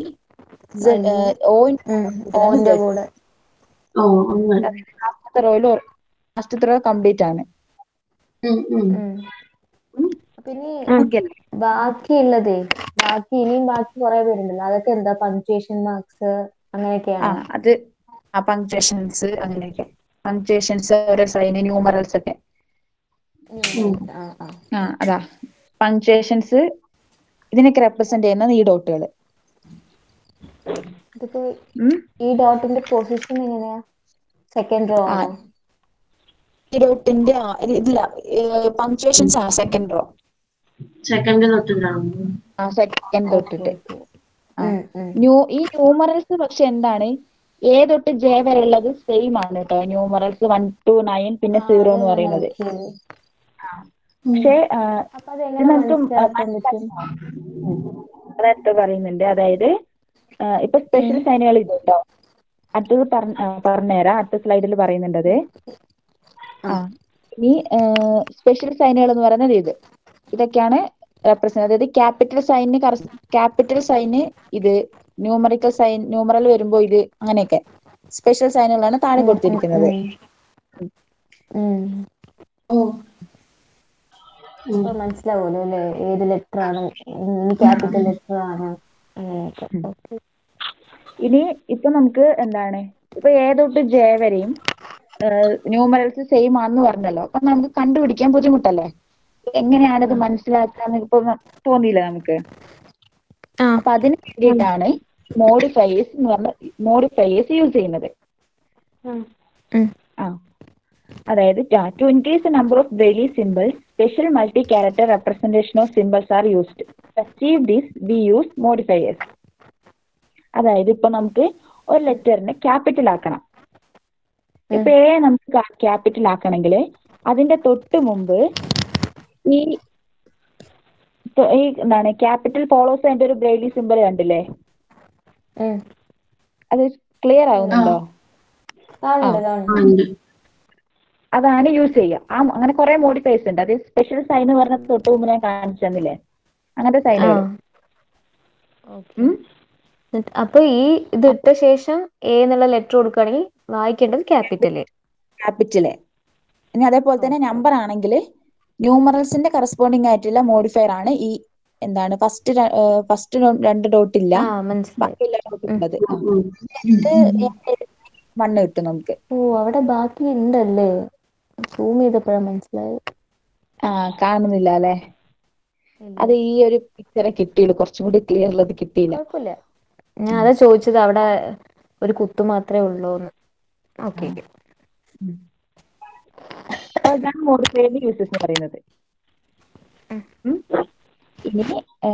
ഓന്റെ കൂടെ ഓ അങ്ങനെ ലാസ്റ്റത്തെ റോയിലോ ലാസ്റ്റത്തെ റോ കംപ്ലീറ്റ് ആണ് ഉം, ഉം. ഉം. അപ്പൊ ഇനി Okay അല്ലേ? ബാക്കിയുള്ളതേ ബാക്കി ഇനിയും ബാക്കി കുറെ പേരുണ്ടല്ലോ അതൊക്കെ എന്താ പങ്ക്ച്വേഷൻ മാർക്സ് ആ അങ്ങനെയൊക്കെയാണോ അത് ആ പങ്ക്ച്വേഷൻസ് അങ്ങനെയൊക്കെ പങ്ക്ച്വേഷൻസ് ഓരോ സൈന് ന്യൂമറൽസ് ഒക്കെ ആ ആ ആ അതാ പങ്ക്ച്വേഷൻസ് ഇതിനൊക്കെ റെപ്രസെന്റ് ചെയ്യുന്നത് ഈ ഡോട്ടുകൾ ഇതിപ്പോ ഈ ഡോട്ടിന്റെ പൊസിഷൻ എങ്ങനെയാ സെക്കൻഡ് റോ ആ. ആണോ ഈ ഡോട്ടിന്റെ ആ, ഇത് ഇതില്ല പങ്ക്ച്വേഷൻസ് ആ സെക്കൻഡ് റോ സെക്കൻഡ് തൊട്ടിട്ടാണ് ആ സെക്കൻഡ് തൊട്ടിട്ട് ആ. ഉം, ഉം. ന്യൂ ഈ ന്യൂമറൽസ് പക്ഷെ എന്താണ് എ തൊട്ട് ജെ വരെ ഉള്ളത് സെയിം ആണ് കേട്ടോ ന്യൂമറൽസ് വൺ ടു നയൻ പിന്നെ സീറോ എന്ന് പറയുന്നത് നോക്കിയത്. പക്ഷേ ആ, അപ്പൊ ഇത് അതെങ്ങനെ നമുക്ക് മനസ്സിലാക്കാൻ പറ്റും അതെടുത്ത് പറയുന്നുണ്ട് അതായത് ആ, ഇപ്പൊ സ്പെഷ്യൽ സൈനുകൾ ഇത് കേട്ടോ അടുത്തത് പറഞ്ഞ- ആ, പറഞ്ഞുതരാം അടുത്ത സ്ലൈഡിൽ പറയുന്നുണ്ടത് ആ ഇനി സ്പെഷ്യൽ സൈനുകൾ എന്ന് പറയുന്നത് ഇത് ഇതൊക്കെയാണ് റെപ്രസെന്റ് അതായത് ക്യാപിറ്റൽ സൈന് ക്യാപിറ്റൽ സൈന് ഇത് ന്യൂമറിക്കൽ സൈൻ ന്യൂമറൽ വരുമ്പോ ഇത് അങ്ങനെയൊക്കെ സ്പെഷ്യൽ സൈനുകളാണ് താഴെ കൊടുത്തിരിക്കുന്നത് ഉം. ഓ അപ്പൊ മനസ്സിലാവുമല്ലോ അല്ലേ ഏത് ലെറ്റർ ആണ് ക്യാപിറ്റൽ ലെറ്റർ ആണ് അങ്ങനെയൊക്കെ Okay. ഇനി ഇപ്പൊ നമുക്ക് എന്താണ് ഇപ്പൊ എ തൊട്ട് ജെ വരെയും ന്യൂമറൽസ് സെയിം ആണെന്ന് പറഞ്ഞല്ലോ അപ്പൊ നമുക്ക് കണ്ടുപിടിക്കാൻ ബുദ്ധിമുട്ടല്ലേ എങ്ങനെയാണ് ഇത് മനസ്സിലാക്കാന്ന് ഇപ്പൊ തോന്നിയില്ല നമുക്ക് ആ. അപ്പൊ അതിന് വേണ്ടിയിട്ടാണ് മോഡിഫയേഴ്സ് എന്ന് പറഞ്ഞ മോഡിഫയേഴ്സ് യൂസ് ചെയ്യുന്നത് ഉം. ആ അതായത് to increase number of Braille symbols special multi character representation of symbols are used achieve this we use modifiers അതായത് ഇപ്പൊ നമുക്ക് ഒരു ലെറ്ററിനെ ക്യാപിറ്റൽ ആക്കണം ഇപ്പൊ എ നമുക്ക് ക്യാപിറ്റൽ ആക്കണമെങ്കിൽ അതിന്റെ തൊട്ട് മുമ്പ് ഈ തൊ- ഈ എന്താണ് ക്യാപിറ്റൽ ഫോളോസ് അതിന്റെ ഒരു ബ്രെയിലി സിമ്പിൾ കണ്ടില്ലേ ഉം. അത് ക്ലിയർ ആവുന്നുണ്ടോ കാണുന്നുണ്ട് കാണുന്നുണ്ട് ഉണ്ട് അതാണ് യൂസ് ചെയ്യുക ആ അങ്ങനെ കുറെ മോഡിഫൈസ് ഉണ്ട് അത് സ്പെഷ്യൽ സൈൻ പറഞ്ഞ തൊട്ട് മുമ്പ് ഞാൻ കാണിച്ചു തന്നില്ലേ അങ്ങനത്തെ സൈനുകൾ എന്നിട്ട് അപ്പൊ ഈ ഇത് ഇട്ട ശേഷം എ എന്നുള്ള ലെറ്റർ കൊടുക്കുകയാണെങ്കിൽ വായിക്കേണ്ടത് ക്യാപിറ്റൽ ക്യാപിറ്റല് ഇനി അതേപോലെ തന്നെ നമ്പർ ആണെങ്കിൽ ന്യൂമറൽസിന്റെ കറസ്പോണ്ടിങ് ആയിട്ടുള്ള മോഡിഫയർ ആണ് ഈ എന്താണ് ഫസ്റ്റ് ഫസ്റ്റ് രണ്ട് ഡോട്ട് ഇല്ല ആ മനസ്സിലായി ബാക്കിയുള്ള ഡോട്ട് ഉള്ളത് ആ. ഉം. ഇത് മണ്ണ് കിട്ടും നമുക്ക് ഓ അവിടെ ബാക്കി ഉണ്ടല്ലേ സൂം ചെയ്തപ്പോഴാണ് മനസ്സിലായത് ആ കാണുന്നില്ല അല്ലെ അത് ഈ ഒരു പിക്ചറെ കിട്ടിയുള്ളൂ കുറച്ചും കൂടി ക്ലിയർ ഉള്ളത് കിട്ടിയില്ല കുഴപ്പമില്ല ഞാൻ അതാ ചോദിച്ചത് അവിടെ ഒരു കുത്തു മാത്രമേ ഉള്ളൂ ഓക്കെ അപ്പൊ ഇതാണ് മോഡിഫയറിന്റെ യൂസസ് എന്ന് പറയുന്നത് ഉം. ഇനി ആ,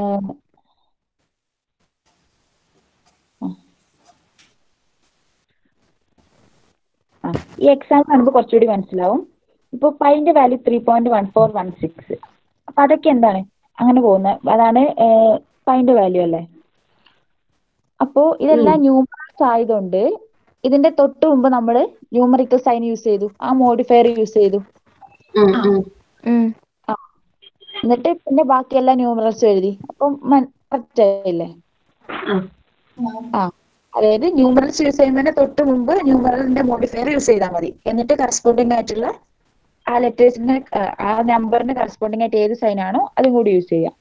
ആ, ഈ എക്സാം കാണുമ്പോൾ കുറച്ചുകൂടി മനസ്സിലാവും ഇപ്പൊ പൈന്റെ value three point one four one six അപ്പൊ അതൊക്കെ എന്താണ് അങ്ങനെ പോകുന്നത് അതാണ് പൈന്റെ വാല്യൂ അല്ലേ അപ്പോ ഇതെല്ലാം ന്യൂമറൽസ് ആയതുകൊണ്ട് ഇതിന്റെ തൊട്ട് മുമ്പ് നമ്മൾ ന്യൂമറിക്കൽ സൈൻ യൂസ് ചെയ്തു ആ മോഡിഫയർ യൂസ് ചെയ്തു ഉം, ഉം. ഉം. എന്നിട്ട് പിന്നെ ബാക്കിയെല്ലാം ന്യൂമറൽസ് എഴുതി അപ്പം കറക്റ്റ് ആയില്ലേ ആ. ആ അതായത് ന്യൂമറൽസ് യൂസ് ചെയ്യുന്നതിന് തൊട്ട് മുമ്പ് ന്യൂമറലിന്റെ മോഡിഫയർ യൂസ് ചെയ്താൽ മതി എന്നിട്ട് കറസ്പോണ്ടിങ് ആയിട്ടുള്ള ആ ലെറ്റേഴ്സിന് ആ നമ്പറിന് കറസ്പോണ്ടിങ് ആയിട്ട് ഏത് സൈൻ ആണോ അതും കൂടി യൂസ് ചെയ്യാം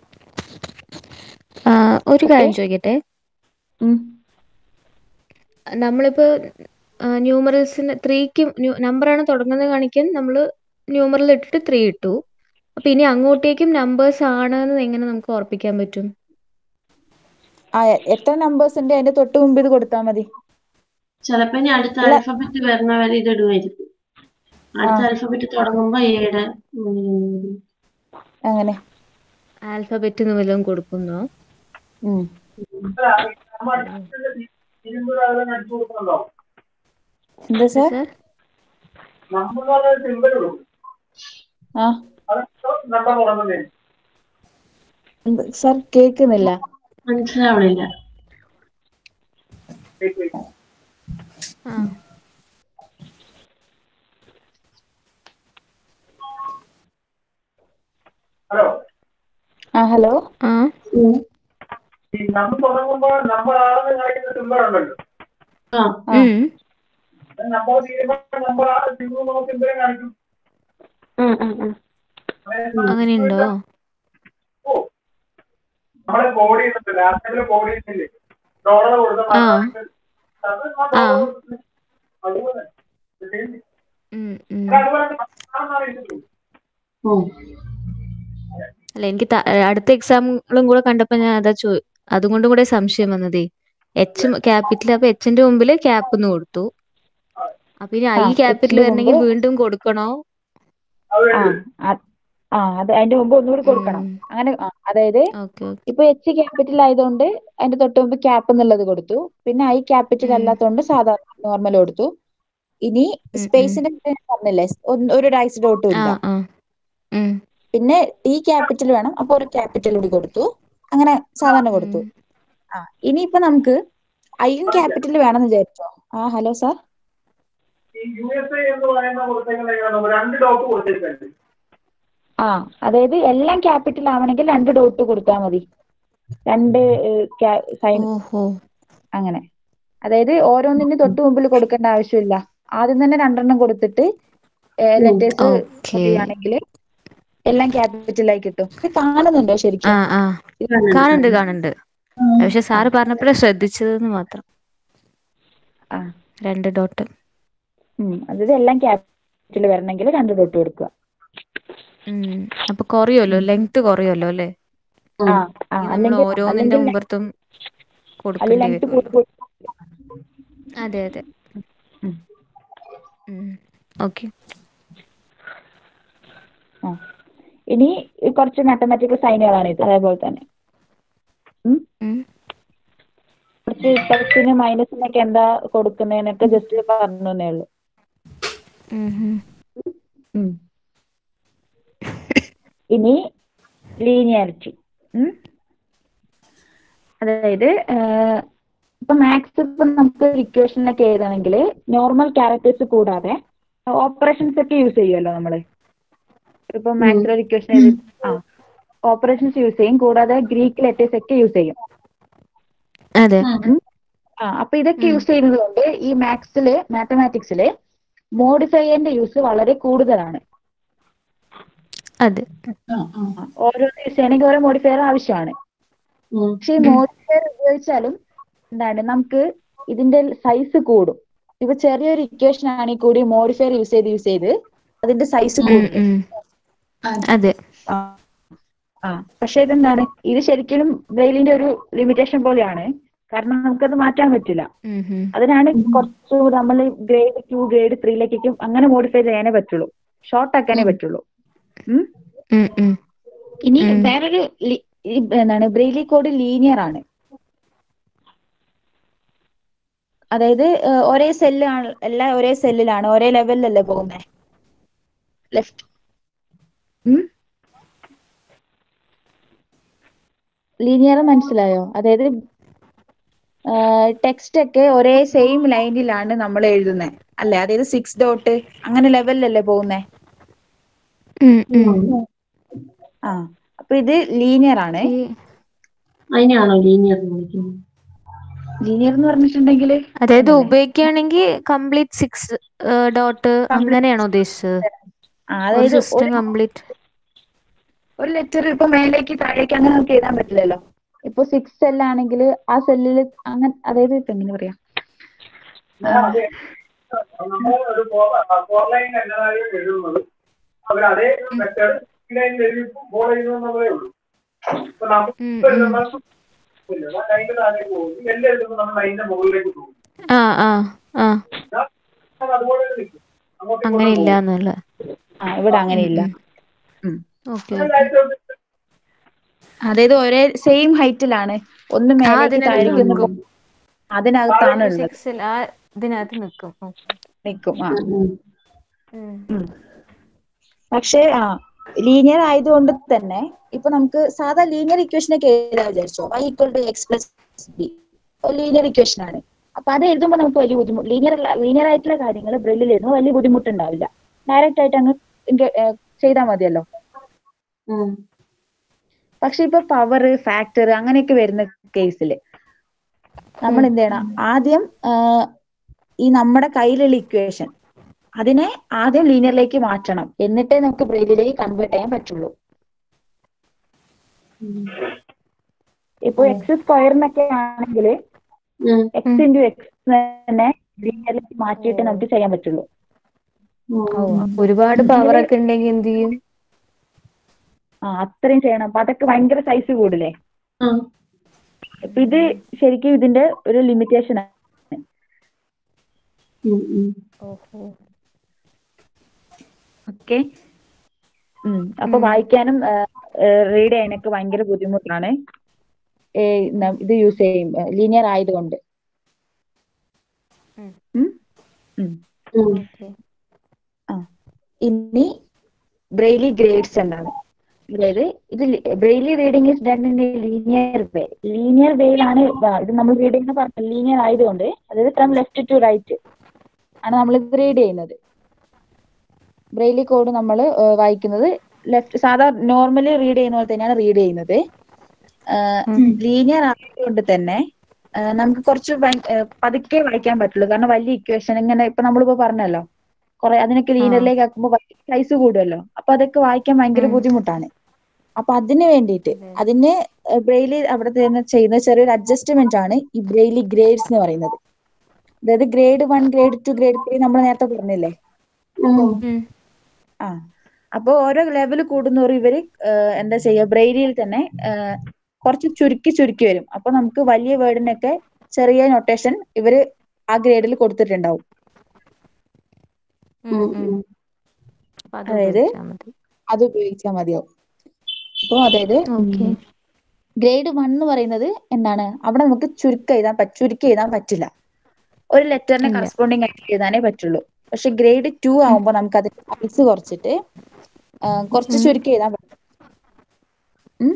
ആ, ഒരു കാര്യം ചോദിക്കട്ടെ ഉം. നമ്മളിപ്പോ ന്യൂമറൽസിന് ത്രീക്ക് നമ്പറാണ് തുടങ്ങുന്നത് കാണിക്കാൻ നമ്മൾ ന്യൂമറൽ ഇട്ടിട്ട് ത്രീ ഇട്ടു അപ്പൊ ഇനി അങ്ങോട്ടേക്കും നമ്പേഴ്സ് ആണെന്ന് എങ്ങനെ നമുക്ക് ഉറപ്പിക്കാൻ പറ്റും ആ എത്ര നമ്പേഴ്സ് ഉണ്ട് അതിന്റെ തൊട്ട് മുമ്പ് ഇത് കൊടുത്താൽ മതി ചിലപ്പോ ഇനി അടുത്ത അല്ല. ആൽഫബറ്റ് വരുന്നവരെ ഇത് ഇടുമായിരിക്കും അടുത്ത ആൽഫബറ്റ് തുടങ്ങുമ്പോ എയുടെ ഉം, അങ്ങനെ ആൽഫബറ്റ് വല്ലതും കൊടുക്കുന്നോ ഉം. നമ്മൾ ഇരുമ്പ് അതിൽ അടിച്ചു കൊടുക്കുന്നുണ്ടോ എന്താ സാർ സാർ നമ്മൾ പറഞ്ഞ സിമ്പിൾ ഇടും ആ അത് നമ്പർ തുടങ്ങുന്നേ എന്ത് സാർ കേൾക്കുന്നില്ല മനസ്സിലാവണില്ല ആ ഹലോ ആ ഹലോ ആ ഈ നമ്മൾ തുടങ്ങുമ്പോൾ നമ്പർ ആറെന്ന് കാണിക്കുന്ന സിമ്പിൾ ഉണ്ടല്ലോ ആ ആ. ഉം. നമ്പർ തീരുമ്പോൾ നമ്പർ ആറ് സിമ്പിൾ നമുക്ക് സിമ്പിളും കാണിക്കും ഉം, ഉം, ഉം. അങ്ങനെയുണ്ടോ ഓ നമ്മളെ ബോഡി ലാപ്ടോപ്പിലെ ബോഡി ഇല്ലേ ഡോളർ കൊടുത്ത ആ. അത് ആ. അതുപോലെ ഉം, ഉം. അതുപോലെ ആണെന്ന് അറിയിച്ചിട്ടുള്ളൂ ഉം. അല്ല എനിക്ക് ത- അടുത്ത എക്സാമുകളും കൂടെ കണ്ടപ്പോ ഞാൻ അതാ ചോ അതും കൊണ്ടും കൂടെ സംശയം വന്നതേ എച്ച് ക്യാപിറ്റൽ അപ്പൊ എച്ചിന്റെ മുമ്പില് ക്യാപ്പ് എന്ന് കൊടുത്തു അപ്പൊ ഇനി ഐ ആ, ക്യാപിറ്റൽ H ന്റെ വരണമെങ്കിൽ മുമ്പ് വീണ്ടും കൊടുക്കണോ അത് ആ ആ- ആ അത് അതിന്റെ മുമ്പ് ഒന്നുകൂടി കൊടുക്കണം ഉം. അങ്ങനെ ആ, അതായത് ഓക്കെ ഓക്കെ ഇപ്പൊ എച്ച് ക്യാപിറ്റൽ ആയതുകൊണ്ട് അതിന്റെ തൊട്ട് മുമ്പ് ക്യാപ്പ് എന്നുള്ളത് കൊടുത്തു പിന്നെ ഐ ക്യാപിറ്റൽ ഉം. അല്ലാത്തതുകൊണ്ട് സാധാരണ നോർമൽ കൊടുത്തു ഇനി ഉം. സ്പേസിന്റെ പറഞ്ഞില്ലേ ഒന്ന് ഒരു ഡൈസ് ഡോട്ടും ആ ഇല്ല ആ ഉം. പിന്നെ ടി ക്യാപിറ്റൽ വേണം അപ്പൊ ഒരു ക്യാപിറ്റൽ കൂടി കൊടുത്തു അങ്ങനെ സാധാരണ കൊടുത്തു ഉം. ആ ഇനിയിപ്പോ നമുക്ക് ഐയും ക്യാപിറ്റൽ വേണമെന്ന് വിചാരിച്ചോ ആ ഹലോ സാർ ഈ യു എസ് എ എന്ന് പറയുന്ന കൊടുത്തേക്കുന്ന രണ്ട് ഡോട്ട് കൊടുത്തിട്ടുണ്ട് ആ അതായത് എല്ലാം ക്യാപിറ്റൽ ആവണമെങ്കിൽ രണ്ട് ഡോട്ട് കൊടുത്താൽ മതി രണ്ട് സൈൻ ഓഹോ അങ്ങനെ അതായത് ഓരോന്നിന്റെ തൊട്ട് മുമ്പിൽ കൊടുക്കേണ്ട ആവശ്യമില്ല ആദ്യം തന്നെ രണ്ടെണ്ണം കൊടുത്തിട്ട് ലെറ്റേഴ്സ് ഓക്കെ ചെയ്യുകയാണെങ്കിൽ എല്ലാം ക്യാപിറ്റലായി കിട്ടും ഇത് കാണുന്നുണ്ടോ ആ ശരിക്കും ആ കാണുന്നുണ്ട് കാണുന്നുണ്ട് പക്ഷെ സാറ് പറഞ്ഞപ്പോഴേ ശ്രദ്ധിച്ചതെന്ന് മാത്രം ആ രണ്ട് ഡോട്ട് ഉം അതായത് എല്ലാം ക്യാപിറ്റൽ വരണമെങ്കിൽ രണ്ട് ഡോട്ട് കൊടുക്കുക ഉം അപ്പൊ കുറയുമല്ലോ ലെങ്ത് കുറയുമല്ലോ അല്ലേ ആ ആ നമ്മൾ അല്ലെങ്കിൽ ഓരോന്നിന്റെ അല്ലെങ്കിൽ മുമ്പത്തും അല്ലെങ്കിൽ കൊടുക്കേണ്ടി ലെങ്ത് വരുമല്ലോ കൂടി അതെ അതെ ഉം. ഓക്കെ ആ ഇനി കുറച്ച് മാത്തമാറ്റിക്കൽ സൈനുകളാണ് ഇത് അതേപോലെ തന്നെ ഉം കുറച്ച് പ്ലസിന് മൈനസിനൊക്കെ എന്താ കൊടുക്കുന്നതിനൊക്കെ ജസ്റ്റ് പറഞ്ഞു എന്നേ ഉള്ളൂ ഉം. ഇനി ലീനിയാരിറ്റി അതായത് ആഹ്, ഇപ്പൊ മാത്സ് ഇപ്പൊ നമുക്ക് ഇക്വേഷനിലൊക്കെ എഴുതണമെങ്കിൽ നോർമൽ ക്യാരക്ടേഴ്സ് കൂടാതെ ഓപ്പറേഷൻസ് ഒക്കെ യൂസ് ചെയ്യുമല്ലോ നമ്മള് ഇപ്പൊ മാത്സിലെ ഇക്വേഷൻ എഴുതി ആ ഓപ്പറേഷൻസ് യൂസ് ചെയ്യും കൂടാതെ ഗ്രീക്ക് ലെറ്റേഴ്സ് ഒക്കെ യൂസ് ചെയ്യും അതെ ആ അപ്പൊ ഇതൊക്കെ യൂസ് ചെയ്യുന്നത് കൊണ്ട് ഈ മാത്സില് മാത്തമാറ്റിക്സില് മോഡിഫയറിന്റെ യൂസ് വളരെ കൂടുതലാണ് അതെ ആ ആ ആ, ഓരോന്ന് യൂസ് ചെയ്യണമെങ്കിൽ ഓരോ മോഡിഫയർ ആവശ്യമാണ് ഉം. പക്ഷെ ഈ മോഡിഫയർ ഉപയോഗിച്ചാലും എന്താണ് നമുക്ക് ഇതിന്റെ സൈസ് കൂടും ഇപ്പൊ ചെറിയൊരു ഇക്വേഷൻ ആണെങ്കിൽ കൂടി മോഡിഫയർ യൂസ് ചെയ്ത് യൂസ് ചെയ്ത് അതിന്റെ സൈസ് ഉം, കൂടും ഉം. അതെ ആ ആ പക്ഷെ ഇതെന്താണ് ഇത് ശരിക്കും ബ്രെയിലിന്റെ ഒരു ലിമിറ്റേഷൻ പോലെയാണ് കാരണം നമുക്കത് മാറ്റാൻ പറ്റില്ല ഉം, ഉം. അതിനാണ് കുറച്ച് നമ്മൾ ഗ്രേഡ് ടു ഗ്രേഡ് ത്രീയിലേക്കും അങ്ങനെ മോഡിഫൈ ചെയ്യാനേ പറ്റുള്ളൂ ഷോർട്ട് ആക്കാനേ പറ്റുള്ളൂ ഉം. ഉം, ഉം. ഇനി ഉം. വേറൊരു ലി- ഈ എന്താണ് ബ്രെയിലി കോഡ് ലീനിയർ ആണ് അതായത് ഏഹ്, ഒരേ സെല്ല് എല്ലാം ഒരേ സെല്ലിലാണ് ഒരേ ലെവലിലല്ലേ പോകുന്നത് ലെഫ്റ്റ് ലീനിയർ മനസ്സിലായോ അതായത് ടെക്സ്റ്റ് ഒക്കെ ഒരേ സെയിം ലൈനിലാണ് നമ്മൾ എഴുതുന്നത് അല്ലെ അതായത് സിക്സ് ഡോട്ട് അങ്ങനെ ലെവലിലല്ലേ പോകുന്നേ ഉം, ഉം. ആ അപ്പൊ ഇത് ലീനിയർ ആണ് ഈ അതിനെയാണോ ലീനിയർ എന്ന് വിളിക്കുന്നത് ലീനിയർ എന്ന് പറഞ്ഞിട്ടുണ്ടെങ്കിൽ അതായത് ഉപയോഗിക്കുകയാണെങ്കിൽ കംപ്ലീറ്റ് സിക്സ് ഡോട്ട് അങ്ങനെയാണോ ഉദ്ദേശിച്ചത് ഒരു അതായത് സിസ്റ്റം ഒരു- കംപ്ലീറ്റ് ഒരു ലെറ്റർ ഇപ്പൊ മേലേക്ക് താഴേക്ക് അങ്ങനെ നമുക്ക് എഴുതാൻ പറ്റില്ലല്ലോ ഇപ്പൊ സിക്സ് സെല്ലാണെങ്കിൽ ആ സെല്ലിൽ അങ്ങനെ അതായത് ഇപ്പൊ എങ്ങനെ പറയാ അതെ നമ്മൾ ഒരു ഫോർ ലൈൻ എന്നതായി എഴുതുന്നത് അവർ അതേ മെത്തേഡ് ലൈനിൽ എഴുതി ബോൾ എഴുതുന്നതേ ഉള്ളൂ ഇപ്പൊ നമുക്ക് ഉം, ഇപ്പൊ ഉം. എഴുതുന്ന ലൈനിന്റെ താഴേക്ക് പോകും എല്ലാം എഴുതുമ്പോൾ നമ്മൾ ലൈനിന്റെ മുകളിലേക്ക് പോകും ആ ആ ആ അത് അതുപോലെ തന്നെ നിൽക്കും അങ്ങോട്ടും അങ്ങനെ ഇല്ല എന്നുള്ള ആ ഇവിടെ അങ്ങനെയില്ല ഉം. ഓക്കെ ഇങ്ങോട്ടും അതായത് ഒരേ സെയിം ഹൈറ്റിലാണ് ഒന്ന് ആ മേലേക്ക് അതിനകത്ത് താഴേക്ക് ഒന്ന് നിൽക്കും അതിനകത്താണ് ഉള്ളത് സിക്സിൽ ആ ഇതിനകത്ത് നിൽക്കും ഓക്കെ നിൽക്കും ആ ഉം. ഉം. പക്ഷേ ആ ലീനിയർ ആയതുകൊണ്ട് തന്നെ ഇപ്പൊ നമുക്ക് സാധാ ലീനിയർ ഇക്വേഷൻ ഒക്കെ എഴുതാൻ വിചാരിച്ചോ y equal to X plus B linear equation ആണ് അപ്പൊ അത് എഴുതുമ്പോൾ നമുക്ക് വലിയ ബുദ്ധിമുട്ട് ലീനിയർ ലീനിയർ ആയിട്ടുള്ള കാര്യങ്ങൾ ബ്രില്ലിൽ എഴുതുമ്പോൾ വലിയ ബുദ്ധിമുട്ടുണ്ടാവില്ല ഡയറക്റ്റ് ആയിട്ട് അങ്ങ് ചെയ്താൽ മതിയല്ലോ ഉം. പക്ഷെ ഇപ്പൊ പവർ ഫാക്ടർ അങ്ങനെയൊക്കെ വരുന്ന കേസിൽ നമ്മൾ എന്ത് ചെയ്യണം ആദ്യം ആ, ഈ നമ്മുടെ കയ്യിലുള്ള ഇക്വേഷൻ അതിനെ ആദ്യം ലീനിയറിലേക്ക് മാറ്റണം എന്നിട്ടേ നമുക്ക് ബ്രെയിലിലേക്ക് കൺവേർട്ട് ചെയ്യാൻ പറ്റുള്ളൂ ഉം. ഇപ്പൊ എക്സ് സ്ക്വയറിനൊക്കെ ആണെങ്കിൽ ഉം. എക്സ് ഇൻറ്റു എക്സ് തന്നെ ലീനിയറിലേക്ക് മാറ്റിയിട്ട് നമുക്ക് ചെയ്യാൻ പറ്റുള്ളൂ ഉം. ഒരുപാട് പവർ ഒക്കെ ഉണ്ടെങ്കിൽ എന്ത് ചെയ്യും ആ അത്രയും ചെയ്യണം അപ്പൊ അതൊക്കെ ഭയങ്കര സൈസ് കൂടില്ലേ ആ. അപ്പൊ ഇത് ശരിക്കും ഇതിന്റെ ഒരു ലിമിറ്റേഷൻ ആണ് ഉം. ഉം. ഓക്കെ അപ്പൊ വായിക്കാനും റീഡ് ചെയ്യാനൊക്കെ ഭയങ്കര ബുദ്ധിമുട്ടാണ് ഏ, ന- ഇത് യൂസ് ചെയ്യും ലീനിയർ ആയതുകൊണ്ട് ഉം. ഉം? ഉം. ഉം. ഇനി ബ്രെയിലി ഗ്രേഡ്സ് എന്താണ് അതായത് ഇത് Braille reading is done in linear way linear വേയിലാണ് ഇത് നമ്മൾ റീഡ് ചെയ്യുന്ന പറഞ്ഞ ലീനിയർ ആയതുകൊണ്ട് അതായത് ഫ്രം ലെഫ്റ്റ് ടു റൈറ്റ് ആണ് നമ്മൾ ഇത് റീഡ് ചെയ്യുന്നത് ബ്രെയിലി കോഡ് നമ്മൾ വായിക്കുന്നത് ലെഫ്റ്റ് സാധാ നോർമലി റീഡ് ചെയ്യുന്ന പോലെ തന്നെയാണ് റീഡ് ചെയ്യുന്നത് ലീനിയർ ആയതുകൊണ്ട് തന്നെ ആ, നമുക്ക് കുറച്ച് ഭയ- ആ, പതുക്കെ വായിക്കാൻ പറ്റുള്ളൂ കാരണം വലിയ ഇക്വേഷൻ ഇങ്ങനെ ഇപ്പൊ നമ്മളിപ്പോ പറഞ്ഞല്ലോ കുറെ അതിനൊക്കെ ലീനിയറിലേക്ക് ആക്കുമ്പോൾ സൈസ് കൂടുമല്ലോ അപ്പൊ അതൊക്കെ വായിക്കാൻ ഭയങ്കര ഉം. ബുദ്ധിമുട്ടാണ് അപ്പൊ അതിന് വേണ്ടിയിട്ട് അതിന് ബ്രെയിലി അവിടെ തന്നെ ചെയ്യുന്ന ചെറിയൊരു അഡ്ജസ്റ്റ്മെന്റ് ആണ് ഈ ബ്രെയിലി ഗ്രേഡ്സ് എന്ന് പറയുന്നത് അതായത് grade one grade two grade three നമ്മൾ നേരത്തെ പറഞ്ഞില്ലേ ഉം. ഉം. ആ അപ്പൊ ഓരോ ലെവൽ കൂടുന്നവർ ഇവര് ആ, എന്താ ചെയ്യുക ബ്രെയിലിയിൽ തന്നെ ആ, കുറച്ച് ചുരുക്കി ചുരുക്കി വരും അപ്പൊ നമുക്ക് വലിയ വേർഡിനൊക്കെ ചെറിയ നൊട്ടേഷൻ ഇവര് ആ ഗ്രേഡിൽ കൊടുത്തിട്ടുണ്ടാവും ഉം, ഉം. അപ്പൊ അത് അതായത് ഉപയോഗിച്ചാ മതി അത് ഉപയോഗിച്ചാൽ മതിയാവും അപ്പൊ അതായത് ഓക്കെ ഗ്രേഡ് വൺ എന്ന് പറയുന്നത് എന്താണ് അവിടെ നമുക്ക് ചുരുക്കം എഴുതാൻ പറ്റ ചുരുക്കി എഴുതാൻ പറ്റില്ല ഒരു ലെറ്ററിന് ഇല്ല. കറസ്പോണ്ടിങ് ആയിട്ട് എഴുതാനേ പറ്റുള്ളൂ പക്ഷെ ഗ്രേഡ് ടു ആവുമ്പോൾ നമുക്ക് അതിന്റെ സൈസ് കുറച്ചിട്ട് ആ, കുറച്ച് ഉം. ചുരുക്കി എഴുതാൻ പറ്റും ഉം?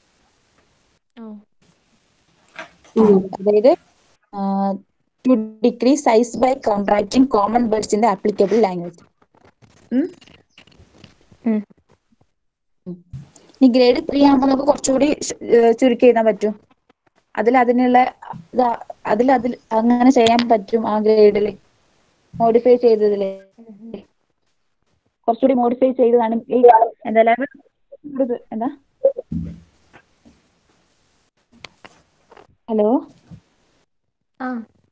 ഉം. അതായത് to decrease size by contracting common words in the applicable language ഉം. ഈ ഗ്രേഡ് ത്രീ ആകുമ്പോൾ നമുക്ക് കുറച്ചുകൂടി ശ്- ഏഹ് ചുരുക്കി എഴുതാൻ പറ്റും അതിൽ അതിനുള്ള ഇതാ- അതിൽ അതിൽ അങ്ങനെ ചെയ്യാൻ പറ്റും ആ ഗ്രേഡിൽ മോഡിഫൈ ചെയ്തതില് കുറച്ചുകൂടി മോഡിഫൈ ചെയ്തതാണ് ഈ എന്താ ലെവൽ എന്താ ഹലോ ആ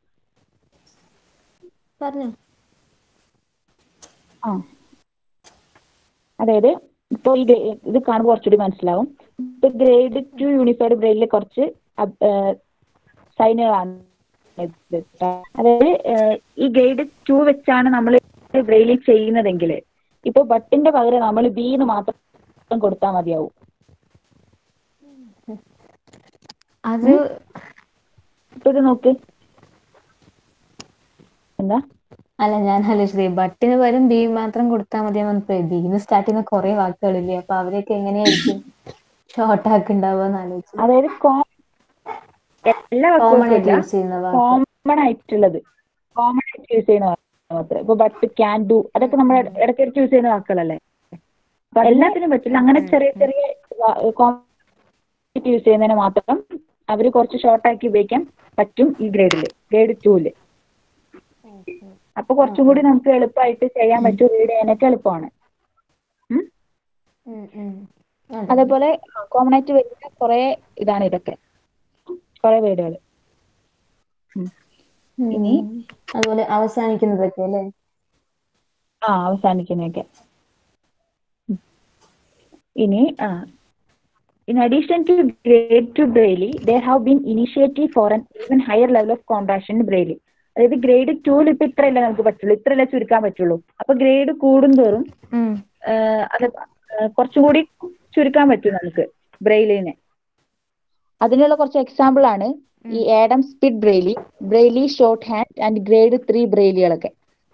പറഞ്ഞു ആ അതായത് ഇപ്പൊ ഈ ഗ്രേ- ഇത് കാണുമ്പോൾ കുറച്ചുകൂടി മനസ്സിലാവും ഇപ്പൊ ഗ്രേഡ് ടു യൂണിഫൈഡ് ബ്രെയിനിൽ കുറച്ച് സൈനുകളാണ് ഇത് ട്ടോ. അതായത് ഏഹ്, ഈ ഗ്രേഡ് ടു വെച്ചാണ് നമ്മൾ ബ്രെയിലിൽ ചെയ്യുന്നതെങ്കിൽ ഇപ്പൊ ബട്ടിന്റെ പകരം നമ്മൾ ബി എന്ന് മാത്രം കൊടുത്താൽ മതിയാവും അത് ഇപ്പൊ ഇത് നോക്ക് എന്താ അല്ല ഞാൻ ആലോചിച്ചത് ബട്ടിന് പകരം ബി മാത്രം കൊടുത്താൽ മതിയാവുന്ന ബിന്ന് സ്റ്റാർട്ട് ചെയ്യുന്ന കുറെ വാക്കുകളില്ലേ അപ്പൊ അവരെയൊക്കെ എങ്ങനെയായിരിക്കും ഷോർട്ട് ആക്കുണ്ടാവുക ആലോചിച്ചു അതായത് കോ എല്ലാ കോമൺ വാക്കുകൾക്കും ആയിട്ട് ഇല്ല യൂസ് ചെയ്യുന്ന വാക്ക് കോമൺ ആയിട്ടുള്ളത് കോമൺ ആയിട്ട് യൂസ് ചെയ്യുന്ന വാക്ക് മാത്രം ഇപ്പൊ ബട്ട് ക്യാൻ ഡു അതൊക്കെ നമ്മൾ ഇടയ്ക്കിടയ്ക്ക് യൂസ് ചെയ്യുന്ന വാക്കുകളല്ലേ അപ്പൊ എല്ലാത്തിനും പറ്റില്ല അങ്ങനെ ചെറിയ ചെറിയ കോമൺ യൂസ് ചെയ്യുന്നതിന് മാത്രം അവര് കുറച്ച് ഷോർട്ട് ആക്കി ഉപയോഗിക്കാൻ പറ്റും ഈ ഗ്രേഡില് ഗ്രേഡ് ടൂല് അപ്പൊ കുറച്ചും കൂടി നമുക്ക് എളുപ്പമായിട്ട് ചെയ്യാൻ പറ്റും റീഡ് ചെയ്യാനൊക്കെ എളുപ്പമാണ് ഉം. ഉം, ഉം. അതെ. അതേപോലെ കോമൺ ആയിട്ട് വരുന്ന കുറെ ഇതാണ് ഇതൊക്കെ കുറെ വേർഡുകൾ ഇനി ഉം. അതുപോലെ അവസാനിക്കുന്നതൊക്കെ അല്ലേ ആ അവസാനിക്കുന്നതൊക്കെ ഉം. ഇനി ആ In addition to grade to Braille, there have been initiative for an even higher level of comprehension in Braille. അതായത് ഗ്രേഡ് ടൂല് ഇപ്പൊ ഇത്രയല്ലേ നമുക്ക് പറ്റുള്ളൂ ഇത്രയല്ലേ ചുരുക്കാൻ പറ്റുള്ളൂ അപ്പൊ ഗ്രേഡ് കൂടുന്തോറും ഉം. ആഹ് അത് ആഹ് കുറച്ചും കൂടി ചുരുക്കാൻ പറ്റും നമുക്ക് ബ്രെയിലിനെ അതിനുള്ള കുറച്ച് എക്സാമ്പിൾ ആണ് ഈ ആഡം സ്പിഡ് Braille Braille shorthand and grade three ബ്രെയിലികളൊക്കെ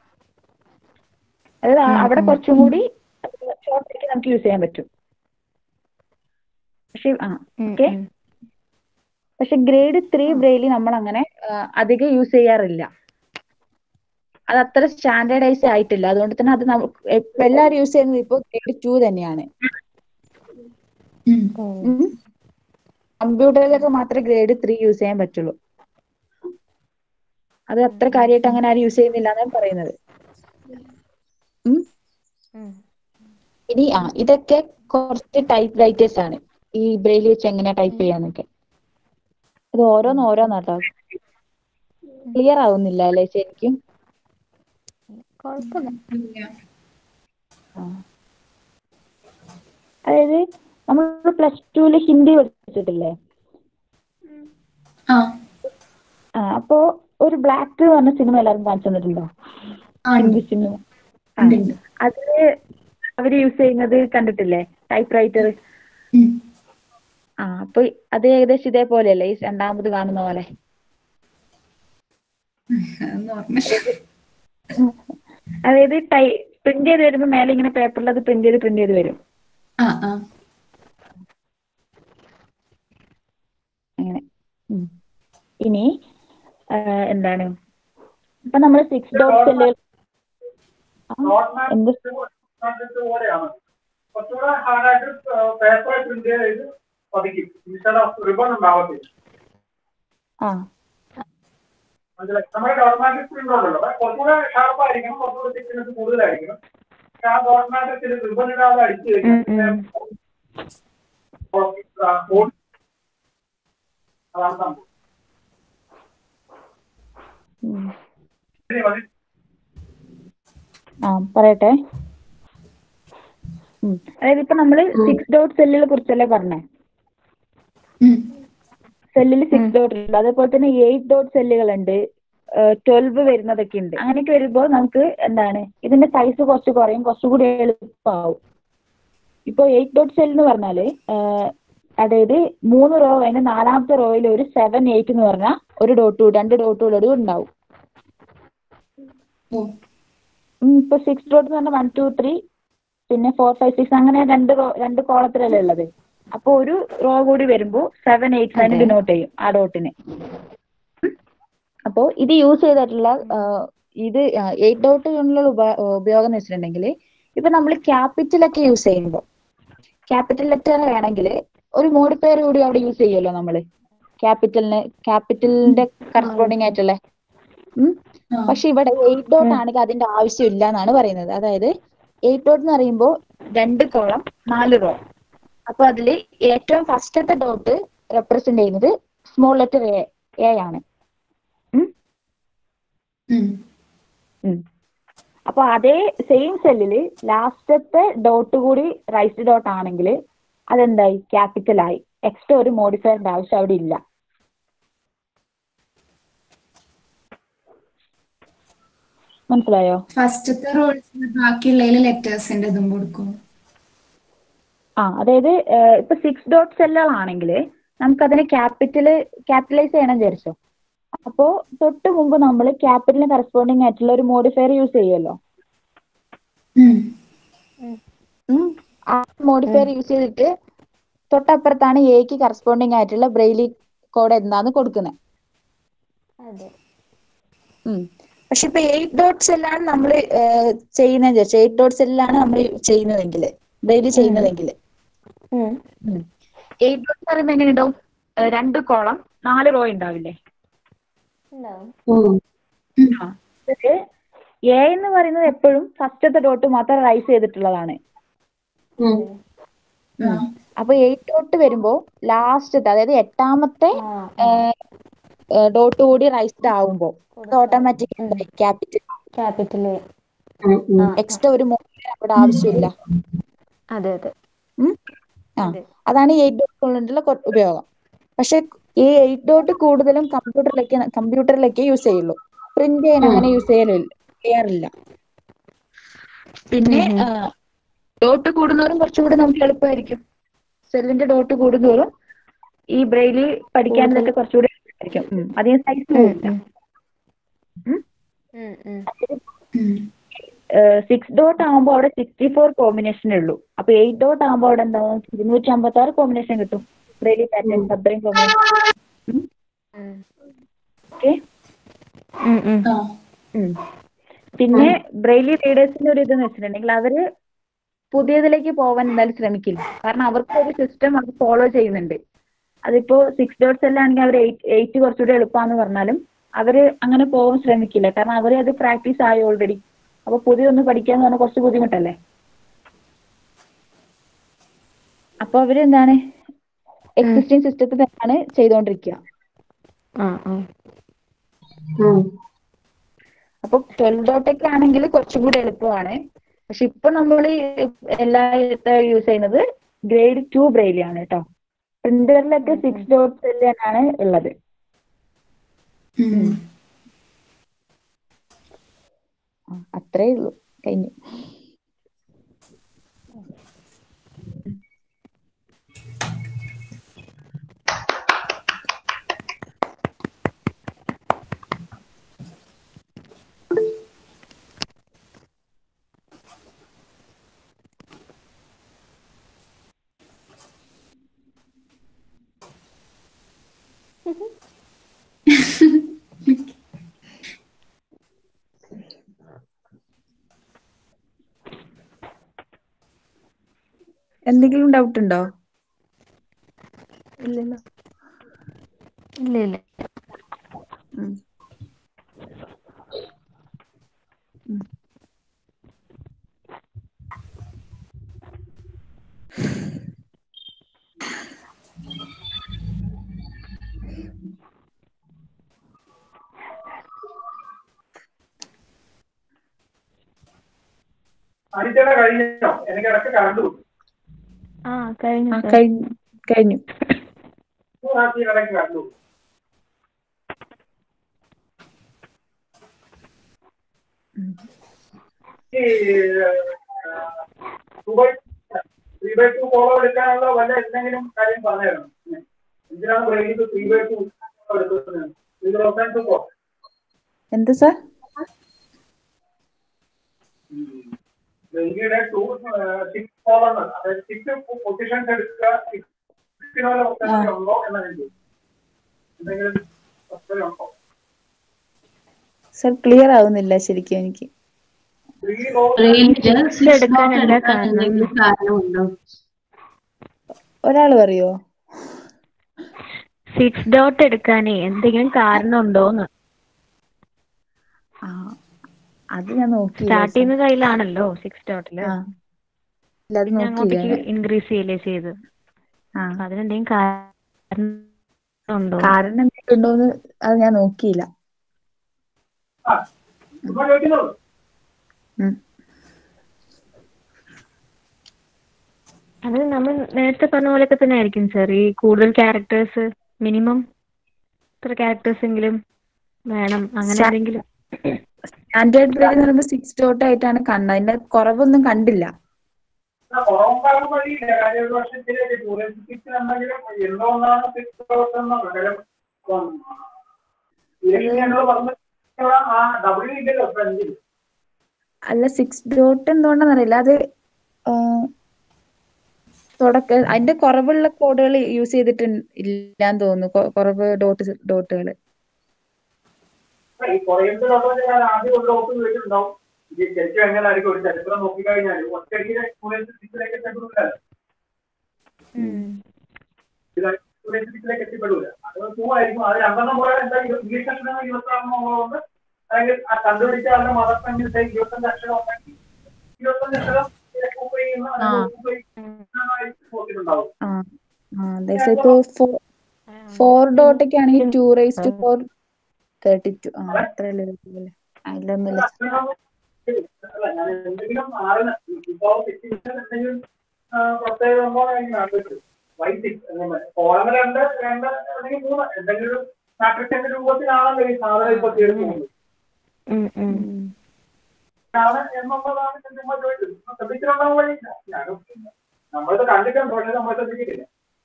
അതായത് ആ- അവിടെ കുറച്ചും കൂടി ഷോർട്ട് ആക്കി നമുക്ക് യൂസ് ചെയ്യാൻ പറ്റും പക്ഷെ ആ ഉം, ഓക്കെ ഉം. പക്ഷെ ഗ്രേഡ് ത്രീ ബ്രെയിലി നമ്മൾ അങ്ങനെ ആഹ് അധികം യൂസ് ചെയ്യാറില്ല അത് അത്ര സ്റ്റാൻഡേർഡൈസ് ആയിട്ടില്ല അതുകൊണ്ട് തന്നെ അത് നമുക്ക് ഇപ്പൊ എല്ലാവരും യൂസ് ചെയ്യുന്നത് ഇപ്പൊ ഗ്രേഡ് ടു തന്നെയാണ് ഉം. ഉം. കമ്പ്യൂട്ടറിലൊക്കെ മാത്രമേ ഗ്രേഡ് ത്രീ യൂസ് ചെയ്യാൻ പറ്റുള്ളൂ അത് അത്ര കാര്യമായിട്ട് അങ്ങനെ ആരും യൂസ് ചെയ്യുന്നില്ല എന്നാണ് പറയുന്നത് ഉം. ഉം. ഇനി ആ ഇതൊക്കെ കുറച്ച് ടൈപ്പ് റൈറ്റേഴ്സ് ആണ് ഈ ബ്രെയിൽ വെച്ച് എങ്ങനെ ടൈപ്പ് ചെയ്യാന്നൊക്കെ അത് ഓരോന്ന് ഓരോന്നാട്ടോ ക്ലിയർ ആവുന്നില്ല അല്ലേ ശരിക്കും കുഴപ്പമില്ല ഇല്ല. അതായത് നമ്മൾ പ്ലസ് ടുവില് ഹിന്ദി പഠിച്ചിട്ടില്ലേ ആ ആ അപ്പോ ഒരു ബ്ലാക്ക് എന്ന് പറഞ്ഞ സിനിമ എല്ലാവരും കാണിച്ചു തന്നിട്ടുണ്ടോ ആ, ഉണ്ട്. ഹിന്ദി സിനിമ ആ. ഉണ്ട്, ഉണ്ട്. അതില് അവര് യൂസ് ചെയ്യുന്നത് കണ്ടിട്ടില്ലേ ടൈപ്പ് റൈറ്റർ ഉം. ആ അപ്പൊ അത് ഏകദേശം ഇതേപോലെയല്ലേ ഈ രണ്ടാമത് കാണുന്ന പോലെ അതൊന്നും ഓർമ്മയില്ല. അതായത് ടൈ പ്രിന്റ് ചെയ്ത് വരുമ്പോ മേലെ ഇങ്ങനെ പേപ്പറിൽ അത് പ്രിന്റ് ചെയ്ത് പ്രിന്റ് ചെയ്ത് വരും ആ ആ അങ്ങനെ ഉം. ഇനി ആ, എന്താണ് ഇപ്പൊ നമ്മൾ സിക്സ് ഡോട്ട് സെല്ലുകൾ നോട്ട് മാപ്പ് എന്ത് പോലെയാണ് കുറച്ചുകൂടെ ഹാർഡായിട്ട് പേപ്പർ പ്രിന്റ് ചെയ്ത് പതിക്കും ഇൻസ്റ്റഡ് ഓഫ് റിബൺ ഉണ്ടാവത്തില്ല ആ മനസ്സിലായി നമ്മുടെ ഡോട്ട്മാറ്റിക് പ്രിന്റ് ഉണ്ടല്ലോ അപ്പൊ കുറച്ചുകൂടെ ഷാർപ്പായിരിക്കണം കുറച്ചുകൂടെ തിക്നെസ് കൂടുതലായിരിക്കണം പക്ഷെ ആ ഡോട്ട്മാറ്റിക് റിബൺ ഇടാതെ അടിച്ചു ഉം, കഴിഞ്ഞാൽ ഉം. ആ, ഓടി- അതാണ് സംഭവം ഉം. ഇനി മതി. ആ പറയട്ടെ ഉം. അതായത് ഇപ്പൊ നമ്മള് സിക്സ് ഡോട്ട് സെല്ലുകളെ കുറിച്ചല്ലേ പറഞ്ഞേ ഉം. സെല്ലിൽ സിക്സ് ഡോട്ട് ഉണ്ട് അതേപോലെ തന്നെ എയ്റ്റ് ഡോട്ട് സെല്ലുകൾ ഉണ്ട് ട്വൽവ് വരുന്നതൊക്കെ ഉണ്ട് അങ്ങനെയൊക്കെ വരുമ്പോൾ നമുക്ക് എന്താണ് ഇതിന്റെ സൈസ് കുറച്ച് കുറയും കുറച്ചുകൂടി എളുപ്പമാവും ഇപ്പൊ എയ്റ്റ് ഡോട്ട് സെൽ എന്ന് പറഞ്ഞാല് ആഹ് അതായത് മൂന്ന് റോ അതിന്റെ നാലാമത്തെ റോയിൽ ഒരു സെവൻ എയ്റ്റ് എന്ന് പറഞ്ഞാൽ ഒരു ഡോട്ട് രണ്ട് ഡോട്ടുകളോട് ഉണ്ടാവും ഓ ഉം, ഇപ്പൊ സിക്സ് ഡോട്ട് എന്ന് പറഞ്ഞാൽ വൺ ടു ത്രീ പിന്നെ ഫോർ ഫൈവ് സിക്സ് അങ്ങനെ രണ്ട് റോ രണ്ട് കോളത്തിലല്ലേ ഉള്ളത് അപ്പൊ ഒരു റോ കൂടി വരുമ്പോൾ സെവൻ എയ്റ്റ് നയൻ അതെ. ഡിനോട്ട് ചെയ്യും ആ ഡോട്ടിന് അപ്പോൾ ഇത് യൂസ് ചെയ്തിട്ടുള്ള ആ, ഇത് എയ്റ്റ് ഡോട്ട് കൊണ്ടുള്ള ഉപ- ഉപയോഗം എന്ന് വെച്ചിട്ടുണ്ടെങ്കിൽ ഇപ്പൊ നമ്മൾ ക്യാപിറ്റൽ ഒക്കെ യൂസ് ചെയ്യുമ്പോൾ ക്യാപിറ്റൽ ലെറ്റർ വേണമെങ്കിൽ ഒരു മോഡിഫയർ കൂടി അവിടെ യൂസ് ചെയ്യുമല്ലോ നമ്മള് ക്യാപിറ്റലിന് ക്യാപിറ്റലിന്റെ കറസ്പോണ്ടിങ് ആയിട്ടുള്ള ഉം ആ. പക്ഷെ ഇവിടെ എയ്റ്റ് ഡോട്ട് ആണെങ്കിൽ അതിന്റെ ആവശ്യമില്ല എന്നാണ് പറയുന്നത് അതായത് എയ്റ്റ് ഡോട്ട് എന്ന് പറയുമ്പോൾ രണ്ട് കോളം നാല് റോ അപ്പൊ അതില് ഏറ്റവും ഫസ്റ്റത്തെ ഡോട്ട് റെപ്രസെന്റ് ചെയ്യുന്നത് സ്മോൾ ലെറ്റർ എ എ ആണ് ഉം? ഉം. ഉം. അപ്പൊ അതേ സെയിം സെല്ലില് ലാസ്റ്റത്തെ ഡോട്ട് കൂടി റൈറ്റ് ഡോട്ട് ആണെങ്കിൽ അതെന്തായി ക്യാപിറ്റൽ ആയി എക്സ്ട്രാ ഒരു മോഡിഫയറിന്റെ ആവശ്യം അവിടെ ഇല്ല മനസ്സിലായോ ഫസ്റ്റത്തെ റോൾസിന് ബാക്കിയുള്ളതിൽ ലെറ്റേഴ്സിന്റെ ഇതും കൊടുക്കും ആ അതായത് ഏഹ്, ഇപ്പൊ സിക്സ് ഡോട്ട് സെല്ലുകളാണെങ്കിൽ നമുക്ക് അതിനെ ക്യാപിറ്റല് ക്യാപിറ്റലൈസ് ചെയ്യണം വിചാരിച്ചോ അപ്പോ തൊട്ട് മുമ്പ് നമ്മൾ ക്യാപിറ്റലിന് കറസ്പോണ്ടിങ് ആയിട്ടുള്ള ഒരു മോഡിഫയർ യൂസ് ചെയ്യുമല്ലോ ഉം. ഉം. ആ മോഡിഫയർ യൂസ് ചെയ്തിട്ട് തൊട്ടപ്പുറത്താണ് എക്ക് കറസ്പോണ്ടിങ് ആയിട്ടുള്ള ബ്രെയിലി കോഡ് എന്താന്ന് കൊടുക്കുന്നത് അതെ ഉം. പക്ഷെ ഇപ്പൊ എയ്റ്റ് ഡോട്ട് സെല്ലാണ് നമ്മൾ ചെയ്യുന്നത് വിചാരിച്ചു എയ്റ്റ് ഡോട്ട് സെല്ലാണ് നമ്മൾ ചെയ്യുന്നതെങ്കിൽ ഡെയിലി ചെയ്യുന്നതെങ്കിൽ ഉം. എയ്റ്റ് ഡോട്ട് പറയുമ്പോൾ എങ്ങനെ ഉണ്ടാവും ഏഹ് രണ്ട് കോളം നാല് റോ ഉണ്ടാവില്ലേ ഉണ്ടാവും ഉം. ഇതില് എ എന്ന് പറയുന്നത് എപ്പോഴും ഫസ്റ്റത്തെ ഡോട്ട് മാത്രം റൈസ് ചെയ്തിട്ടുള്ളതാണ് ഉം. അപ്പൊ എയ്റ്റ് ഡോട്ട് വരുമ്പോ ലാസ്റ്റത്തെ അതായത് എട്ടാമത്തെ ആ ഡോട്ട് കൂടി റൈസ്ഡ് ആവുമ്പോ ഓട്ടോമാറ്റിക് ക്യാപിറ്റൽ ക്യാപിറ്റല് ഉം. ഉം. എക്സ്ട്രാ ഒരു മോഡൽ അവിടെ ആവശ്യമില്ല അതെ അതെ ഉം? ആ അതെ. അതാണ് ഈ എയ്റ്റ് ഡോട്ട് കൊണ്ടുള്ള കൊ- ഉപയോഗം പക്ഷെ ഈ എയ്റ്റ് ഡോട്ട് കൂടുതലും കമ്പ്യൂട്ടറിലേക്ക് കമ്പ്യൂട്ടറിലേക്ക് യൂസ് ചെയ്യുള്ളൂ പ്രിന്റ് ചെയ്യാൻ അങ്ങനെ യൂസ് ചെയ്യലില്ല ചെയ്യാറില്ല പിന്നെ ഡോട്ട് കൂടുന്നവരും കുറച്ചുകൂടി നമുക്ക് എളുപ്പമായിരിക്കും സെല്ലിന്റെ ഡോട്ട് കൂടുന്നതോറും ഈ ബ്രെയിലി പഠിക്കാനൊക്കെ കുറച്ചുകൂടി എളുപ്പമായിരിക്കും ഉം. അധികം സൈസ് പോകില്ല സിക്സ് ഡോട്ട് ആകുമ്പോൾ അവിടെ സിക്സ്റ്റി ഫോർ കോമ്പിനേഷനേ ഉള്ളൂ അപ്പൊ എയ്റ്റ് ഡോട്ട് ആകുമ്പോൾ അവിടെ എന്താവും ഇരുന്നൂറ്റി അമ്പത്തി ആറ് കോമ്പിനേഷൻ കിട്ടും ബ്രെയിലി പാറ്റേൺ അത്രയും കോമ്പിനേഷൻ ഓക്കെ പിന്നെ ബ്രെയിലി റീഡേഴ്സിന്റെ ഒരു ഇതെന്ന് വെച്ചിട്ടുണ്ടെങ്കിൽ അവര് പുതിയതിലേക്ക് പോകാൻ എന്തായാലും ശ്രമിക്കില്ല കാരണം അവർക്ക് ഒരു സിസ്റ്റം അവർ ഫോളോ ചെയ്യുന്നുണ്ട് അതിപ്പോ സിക്സ് ഡോട്ട്സ് എല്ലാം ആണെങ്കിൽ അവർ എയ്റ്റ് എയ്റ്റ് കുറച്ചുകൂടി എളുപ്പമാന്ന് പറഞ്ഞാലും അവര് അങ്ങനെ പോകാൻ ശ്രമിക്കില്ല കാരണം അവര് അത് പ്രാക്ടീസ് ആയി ഓൾറെഡി അപ്പൊ പുതിയതൊന്ന് പഠിക്കാന്ന് പറഞ്ഞാൽ കുറച്ച് ബുദ്ധിമുട്ടല്ലേ അപ്പൊ അവര് എന്താണ് എക്സിസ്റ്റിംഗ് സിസ്റ്റത്തിൽ തന്നെയാണ് ചെയ്തുകൊണ്ടിരിക്കുക ആ ആ ഉം. അപ്പൊ ട്വൽവ് ഡോട്ടൊക്കെ ആണെങ്കിൽ കുറച്ചും കൂടി എളുപ്പമാണ് പക്ഷെ ഇപ്പൊ നമ്മൾ എല്ലാ യൂസ് ചെയ്യുന്നത് ഗ്രേഡ് ടു ബ്രെയിലാണ് കേട്ടോ പ്രിന്ററിലൊക്കെ സിക്സ് ഡോട്ട്സ് തന്നെയാണ് ഉള്ളത് ആ, അത്രേ ഉള്ളൂ കഴിഞ്ഞു എന്തെങ്കിലും ഡൗട്ട് ഉണ്ടോ ഇല്ലല്ലോ ഇല്ല ഇല്ല ഉം. ഉം. അനിച്ചേട്ടാ കഴിഞ്ഞോ എനിക്ക് ഇടയ്ക്ക് കറണ്ട് പോകും ആ കഴിഞ്ഞു ആ, സർ കഴിഞ്ഞു കഴിഞ്ഞു മൂന്നാഴ്ച ഇടയ്ക്ക് കറണ്ട് പോകും ഈ two by three by two follow എടുക്കാനുള്ള വല്ല എന്തെങ്കിലും കാര്യം പറഞ്ഞുതരണം എന്തിനാണ് ബ്രെയിനിൽ ത്രീ ബൈ ടു എടുക്കുന്നത് ത്രീ തൗസൻഡ് ടു ഫോർ എന്ത് സാർ ഡൽഹിയുടെ ടു സിക്സ് ഫോളോണ് അതായത് സിക്സ് പൊസിഷൻസ് എടുക്കുക സിക്സിനുള്ള ഓപ്ഷൻ ഉണ്ടോ എന്നാണ് ചോദിച്ചത് എന്തെങ്കിലും പ്രശ്നം ഉണ്ടോ സാർ ക്ലിയർ ആവുന്നില്ല ശരിക്കും എനിക്ക് ത്രീ റോ ബ്രെയിലില് six എടുക്കാൻ dot എന്താ എടുക്കാൻ കാരണം? എന്തെങ്കിലും കാരണമുണ്ടോ ഒരാൾ പറയോ സിക്സ് ഡോട്ട് എടുക്കാനേ എന്തെങ്കിലും കാരണം ഉണ്ടോന്ന് ആ അത് ഞാൻ നോക്കിയില്ല സ്റ്റാർട്ട് ചെയ്യുന്ന കയ്യിലാണല്ലോ സിക്സ് ഡോട്ടില് ആ ഇല്ല അത് പിന്നെ അങ്ങോട്ടേക്ക് നോക്കിയില്ല ഇൻക്രീസ് ചെയ്യല്ലേ ചെയ്ത് ആ അപ്പൊ അതിനെന്തെങ്കിലും കാരണം ഉണ്ടോ കാരണം എന്തെങ്കിലുണ്ടോന്ന് അത് ഞാൻ നോക്കിയില്ല ആ ഇപ്പൊ ചോദിക്കുന്നുള്ളൂ ഉം. അത് നമ്മൾ നേരത്തെ പറഞ്ഞ പോലെയൊക്കെ തന്നെ ആയിരിക്കും സർ ഈ കൂടുതൽ ക്യാരക്ടേഴ്സ് മിനിമം ഇത്ര ക്യാരക്ടേഴ്സ് എങ്കിലും വേണം അങ്ങനെ Sa- എന്തെങ്കിലും സ്റ്റാൻഡേർഡ് ബ്രെയിൽ എന്ന് പറയുമ്പോൾ സിക്സ് ഡോട്ട് ആയിട്ടാണ് കണ്ടത് അതിന്റെ കുറവൊന്നും കണ്ടില്ല കുറവുണ്ടാകാൻ വഴിയില്ല കാര്യം ഒരു വർഷത്തിലേക്ക് ടൂറിസ്റ്റ് എന്തെങ്കിലും എന്തുകൊണ്ടാണ് സിക്സ് തൗസൻഡ് പകരം ഞങ്ങൾ പറഞ്ഞ ആ ഡബ്ല്യു ഇല്ലല്ലോ ഫ്രണ്ടിൽ അല്ല സിക്സ് ഡോട്ട് എന്തുകൊണ്ടാണെന്നറിയില്ല അത് ആ, തുടക്ക അതിന്റെ കുറവുള്ള കോഡുകൾ യൂസ് ചെയ്തിട്ട് ഇല്ലാന്ന് തോന്നുന്നു കൊ- കുറവ് ഡോട്ട് ഡോട്ടുകൾ ഈ കുറയുമ്പോഴുള്ള ഞാൻ ആദ്യം ഒരു ഡോട്ട് ചോദിച്ചിട്ടുണ്ടാവും ഇത് ശരിക്കും എങ്ങനെയായിരിക്കും ഒരു ചരിത്രം നോക്കിക്കഴിഞ്ഞാൽ ഒറ്റയ്ക്ക് സ്റ്റുഡൻസിലേക്ക് എത്തിപ്പെടില്ല സ്റ്റുഡൻസിലേക്ക് എത്തിപ്പെടില്ല അത് ടൂ ആയിരിക്കും അത് രണ്ടെണ്ണം പോലെ എന്താ ഇംഗ്ലീഷ് അക്ഷരം ഇരുപത്തി ആറെന്നുള്ളതുകൊണ്ട് അല്ലെങ്കിൽ ആ കണ്ടുപിടിച്ച ആളുടെ മദർ ടങ്ങിൽ ഇരുപത്തഞ്ച് അക്ഷരം ഉണ്ടെങ്കിൽ ഇരുപത്തഞ്ച് അക്ഷരം occupy ചെയ്യുന്ന ആ. occupy ചെയ്യുന്നതായിട്ട് നോക്കിയിട്ടുണ്ടാവും ആ ആ അതെ സോ ഇപ്പോ ഫോർ ഡോട്ട് ഒക്കെ ആണെങ്കിൽ two raise two four thirty two ആ അത്രയല്ലേ വരുള്ളൂ. അതിലൊന്നുമില്ല അല്ല, ഞാൻ എന്തെങ്കിലും ആളിന് ഇപ്പോ ഫിസിക്സ് എന്തെങ്കിലും ആ, പ്രത്യേക സംഭവം വൈറ്റ് കോളങ്ങൾ രണ്ട് രണ്ട് അല്ലെങ്കിൽ മൂന്ന് എന്തെങ്കിലും ഒരു മാട്രിക്സിന്റെ രൂപത്തിലാണല്ലോ ഈ സാധനം ഇപ്പൊ തീർക്കുന്നത് ആണ് എന്നുള്ളതാണ് ഞാൻ ചുമ്മാ ചോദിച്ചത് ഇപ്പൊ ശ്രദ്ധിച്ചിട്ടുണ്ടാവും വഴിയില്ല ഞാനും നമ്മളിത് കണ്ടിട്ടുണ്ട് പക്ഷെ നമ്മൾ ശ്രദ്ധിച്ചിട്ടില്ല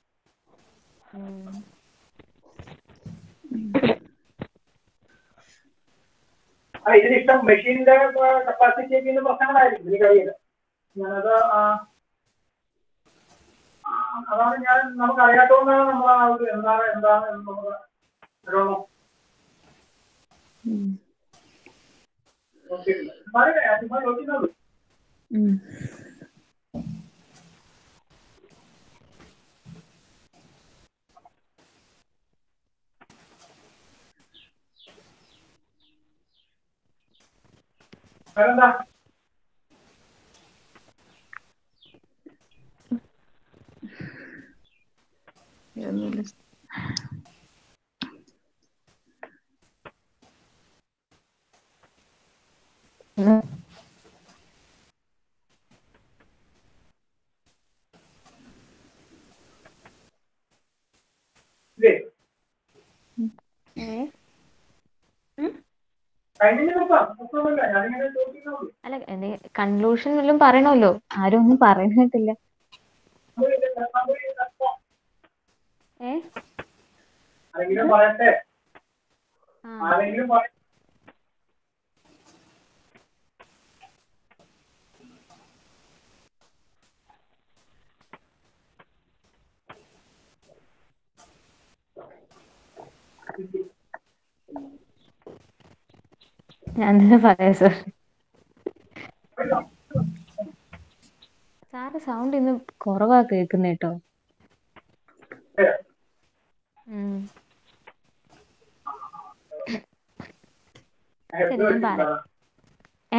ആ ഇതിനിഷ്ടം മെഷീനിന്റെ കപ്പാസിറ്റിയൊക്കെ ഇന്ന് പ്രശ്നങ്ങളായിരിക്കും എനിക്ക് കഴിയില്ല ഞാനത് ആ, ആ, അതാണ് ഞാൻ നമുക്ക് അറിയാത്തതുകൊണ്ടാണ് നമ്മൾ ആ ഒരു എന്താണ് എന്താണ് എന്ന് നമുക്ക് അറിയണോ ഉം. നോക്കിയിട്ടില്ല ചുമ്മാ ഞാൻ ചുമ്മാ ചോദിക്കുന്നുള്ളൂ ഉം. വേറെന്താ ഇതൊന്നുമില്ല. ഇല്ലേ കഴിഞ്ഞ നോക്കാം പ്രശ്നമൊന്നുമില്ല ഞാനിങ്ങനെ ചോദിക്കുന്നുള്ളൂ അല്ല കൺക്ലൂഷൻ വല്ലതും പറയണമല്ലോ ആരും ഒന്നും പറയുന്നിട്ടില്ല ഏ ആരെങ്കിലും പറയട്ടെ ആ ആരെങ്കിലും പറ ഞാൻ തന്നെ പറയാം സാർ സാറ് സൗണ്ട് ഇന്ന് കുറവാ കേൾക്കുന്ന കേട്ടോ ഉം. ഇത് ഞാൻ പറയാം. വെച്ചിട്ടില്ല. ഏ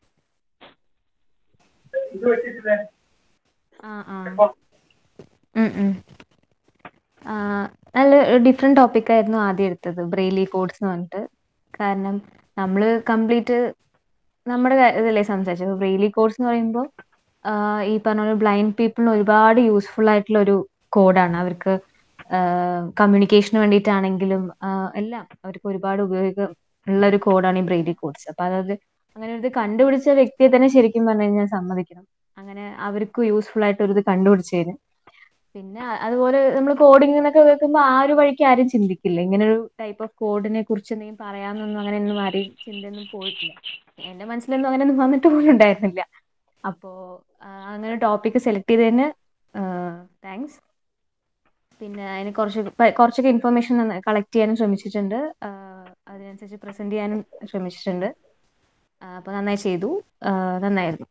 ഇത് വെച്ചിട്ടില്ലേ ആ ആ ഇപ്പൊ ഉം ഉം. ആ, നല്ല ഡിഫറെന്റ് ടോപ്പിക് ആയിരുന്നു ആദ്യം എടുത്തത് ബ്രെയിലി കോഡ്സ് എന്ന് പറഞ്ഞിട്ട് കാരണം നമ്മൾ കംപ്ലീറ്റ് നമ്മുടെ കാ- ഇതല്ലേ സംസാരിച്ചത് ബ്രെയിലി കോഡ്സ് എന്ന് പറയുമ്പോൾ ഈ പറഞ്ഞ പോലെ ബ്ലൈൻഡ് പീപ്പിളിന് ഒരുപാട് യൂസ്ഫുൾ ആയിട്ടുള്ള ഒരു കോഡാണ് അവർക്ക് കമ്മ്യൂണിക്കേഷന് വേണ്ടിയിട്ടാണെങ്കിലും ആ, എല്ലാം അവർക്ക് ഒരുപാട് ഉപയോഗം ഉള്ള ഒരു കോഡാണ് ഈ ബ്രെയിലി കോഡ്സ് അപ്പൊ അതായത് അങ്ങനെ ഒരു ഇത് കണ്ടുപിടിച്ച വ്യക്തിയെ തന്നെ ശരിക്കും പറഞ്ഞു കഴിഞ്ഞാൽ സമ്മതിക്കണം അങ്ങനെ അവർക്ക് യൂസ്ഫുൾ ആയിട്ട് ഒരു ഇത് കണ്ടുപിടിച്ചതിന് പിന്നെ അ- അതുപോലെ നമ്മൾ കോഡിംഗ് എന്നൊക്കെ കേൾക്കുമ്പോൾ ആ ഒരു വഴിക്ക് ആരും ചിന്തിക്കില്ല ഇങ്ങനെ ഒരു ടൈപ്പ് ഓഫ് കോഡിനെ കുറിച്ച് എന്തെങ്കിലും പറയാമെന്നൊന്നും അങ്ങനെ ഒന്നും ആരെയും ചിന്തയൊന്നും പോയിട്ടില്ല എന്റെ മനസ്സിലൊന്നും അങ്ങനെ ഒന്നും വന്നിട്ട് പോലും ഉണ്ടായിരുന്നില്ല അപ്പോ ആ, അങ്ങനെ ടോപ്പിക് സെലക്ട് ചെയ്തതിന് താങ്ക്സ് പിന്നെ അതിന് കുറച്ച് പ- കുറച്ചൊക്കെ ഇൻഫർമേഷൻ കളക്ട് ചെയ്യാനും ശ്രമിച്ചിട്ടുണ്ട് ആ, അതിനനുസരിച്ച് പ്രസന്റ് ചെയ്യാനും ശ്രമിച്ചിട്ടുണ്ട് ആ, അപ്പൊ നന്നായി ചെയ്തു ആ, നന്നായിരുന്നു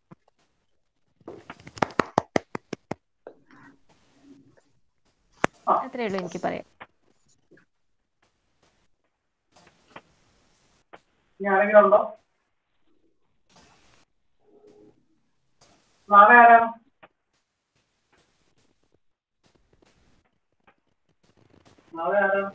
അത്രേ ഉള്ളൂ എനിക്ക് പറയാം ഇനി ആരെങ്കിലും ഉണ്ടോ നാളെ ആരാണ് നാളെ ആരാണ്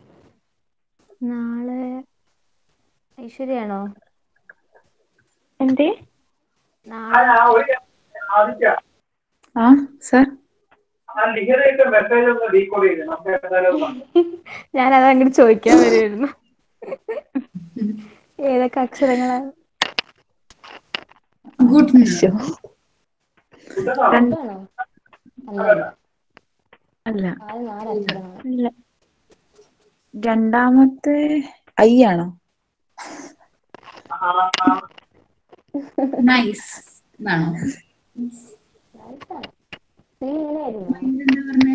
നാളെ ഐശ്വര്യാണോ എന്തേ നാളെ ആ ഒരു ആദിത്യ ആ സർ ആ ലിഖിതയുടെ മെസ്സേജ് ഒന്ന് ഡീകോഡ് ചെയ്ത് നമുക്ക് എന്തായാലും അത് കാണാം. ഞാൻ അത് അങ്ങോട്ട് ചോദിക്കാൻ വരുമായിരുന്നു ഏതൊക്കെ അക്ഷരങ്ങളാണ് ഗുഡ് ഇതാണോ? ആണോ അല്ല അല്ല അത് നാല് അക്ഷരങ്ങളാണ് ഇല്ല രണ്ടാമത്തെ ഐ ആണോ ആ, ആ, നൈസ് എന്നാണോ നീ ഇങ്ങനെയായിരുന്നു എന്താ പറഞ്ഞേ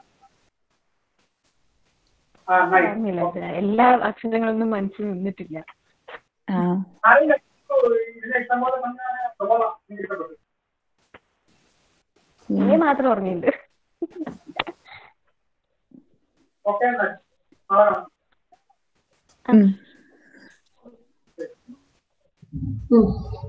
ആ nice. ഓർമ്മയില്ല അച്ഛാ. എല്ലാ അക്ഷരങ്ങളൊന്നും മനസ്സിൽ നിന്നിട്ടില്ല ആ ആരെയും ഇതിന്റെ ഇഷ്ടം പോലെ പറഞ്ഞാൽ സ്വഭാവം എനിക്ക് ഇഷ്ടപ്പെട്ടു നീ മാത്രം ഓർമ്മയുണ്ട് ഓക്കെ എന്നാൽ ആ ഉം. ഉം.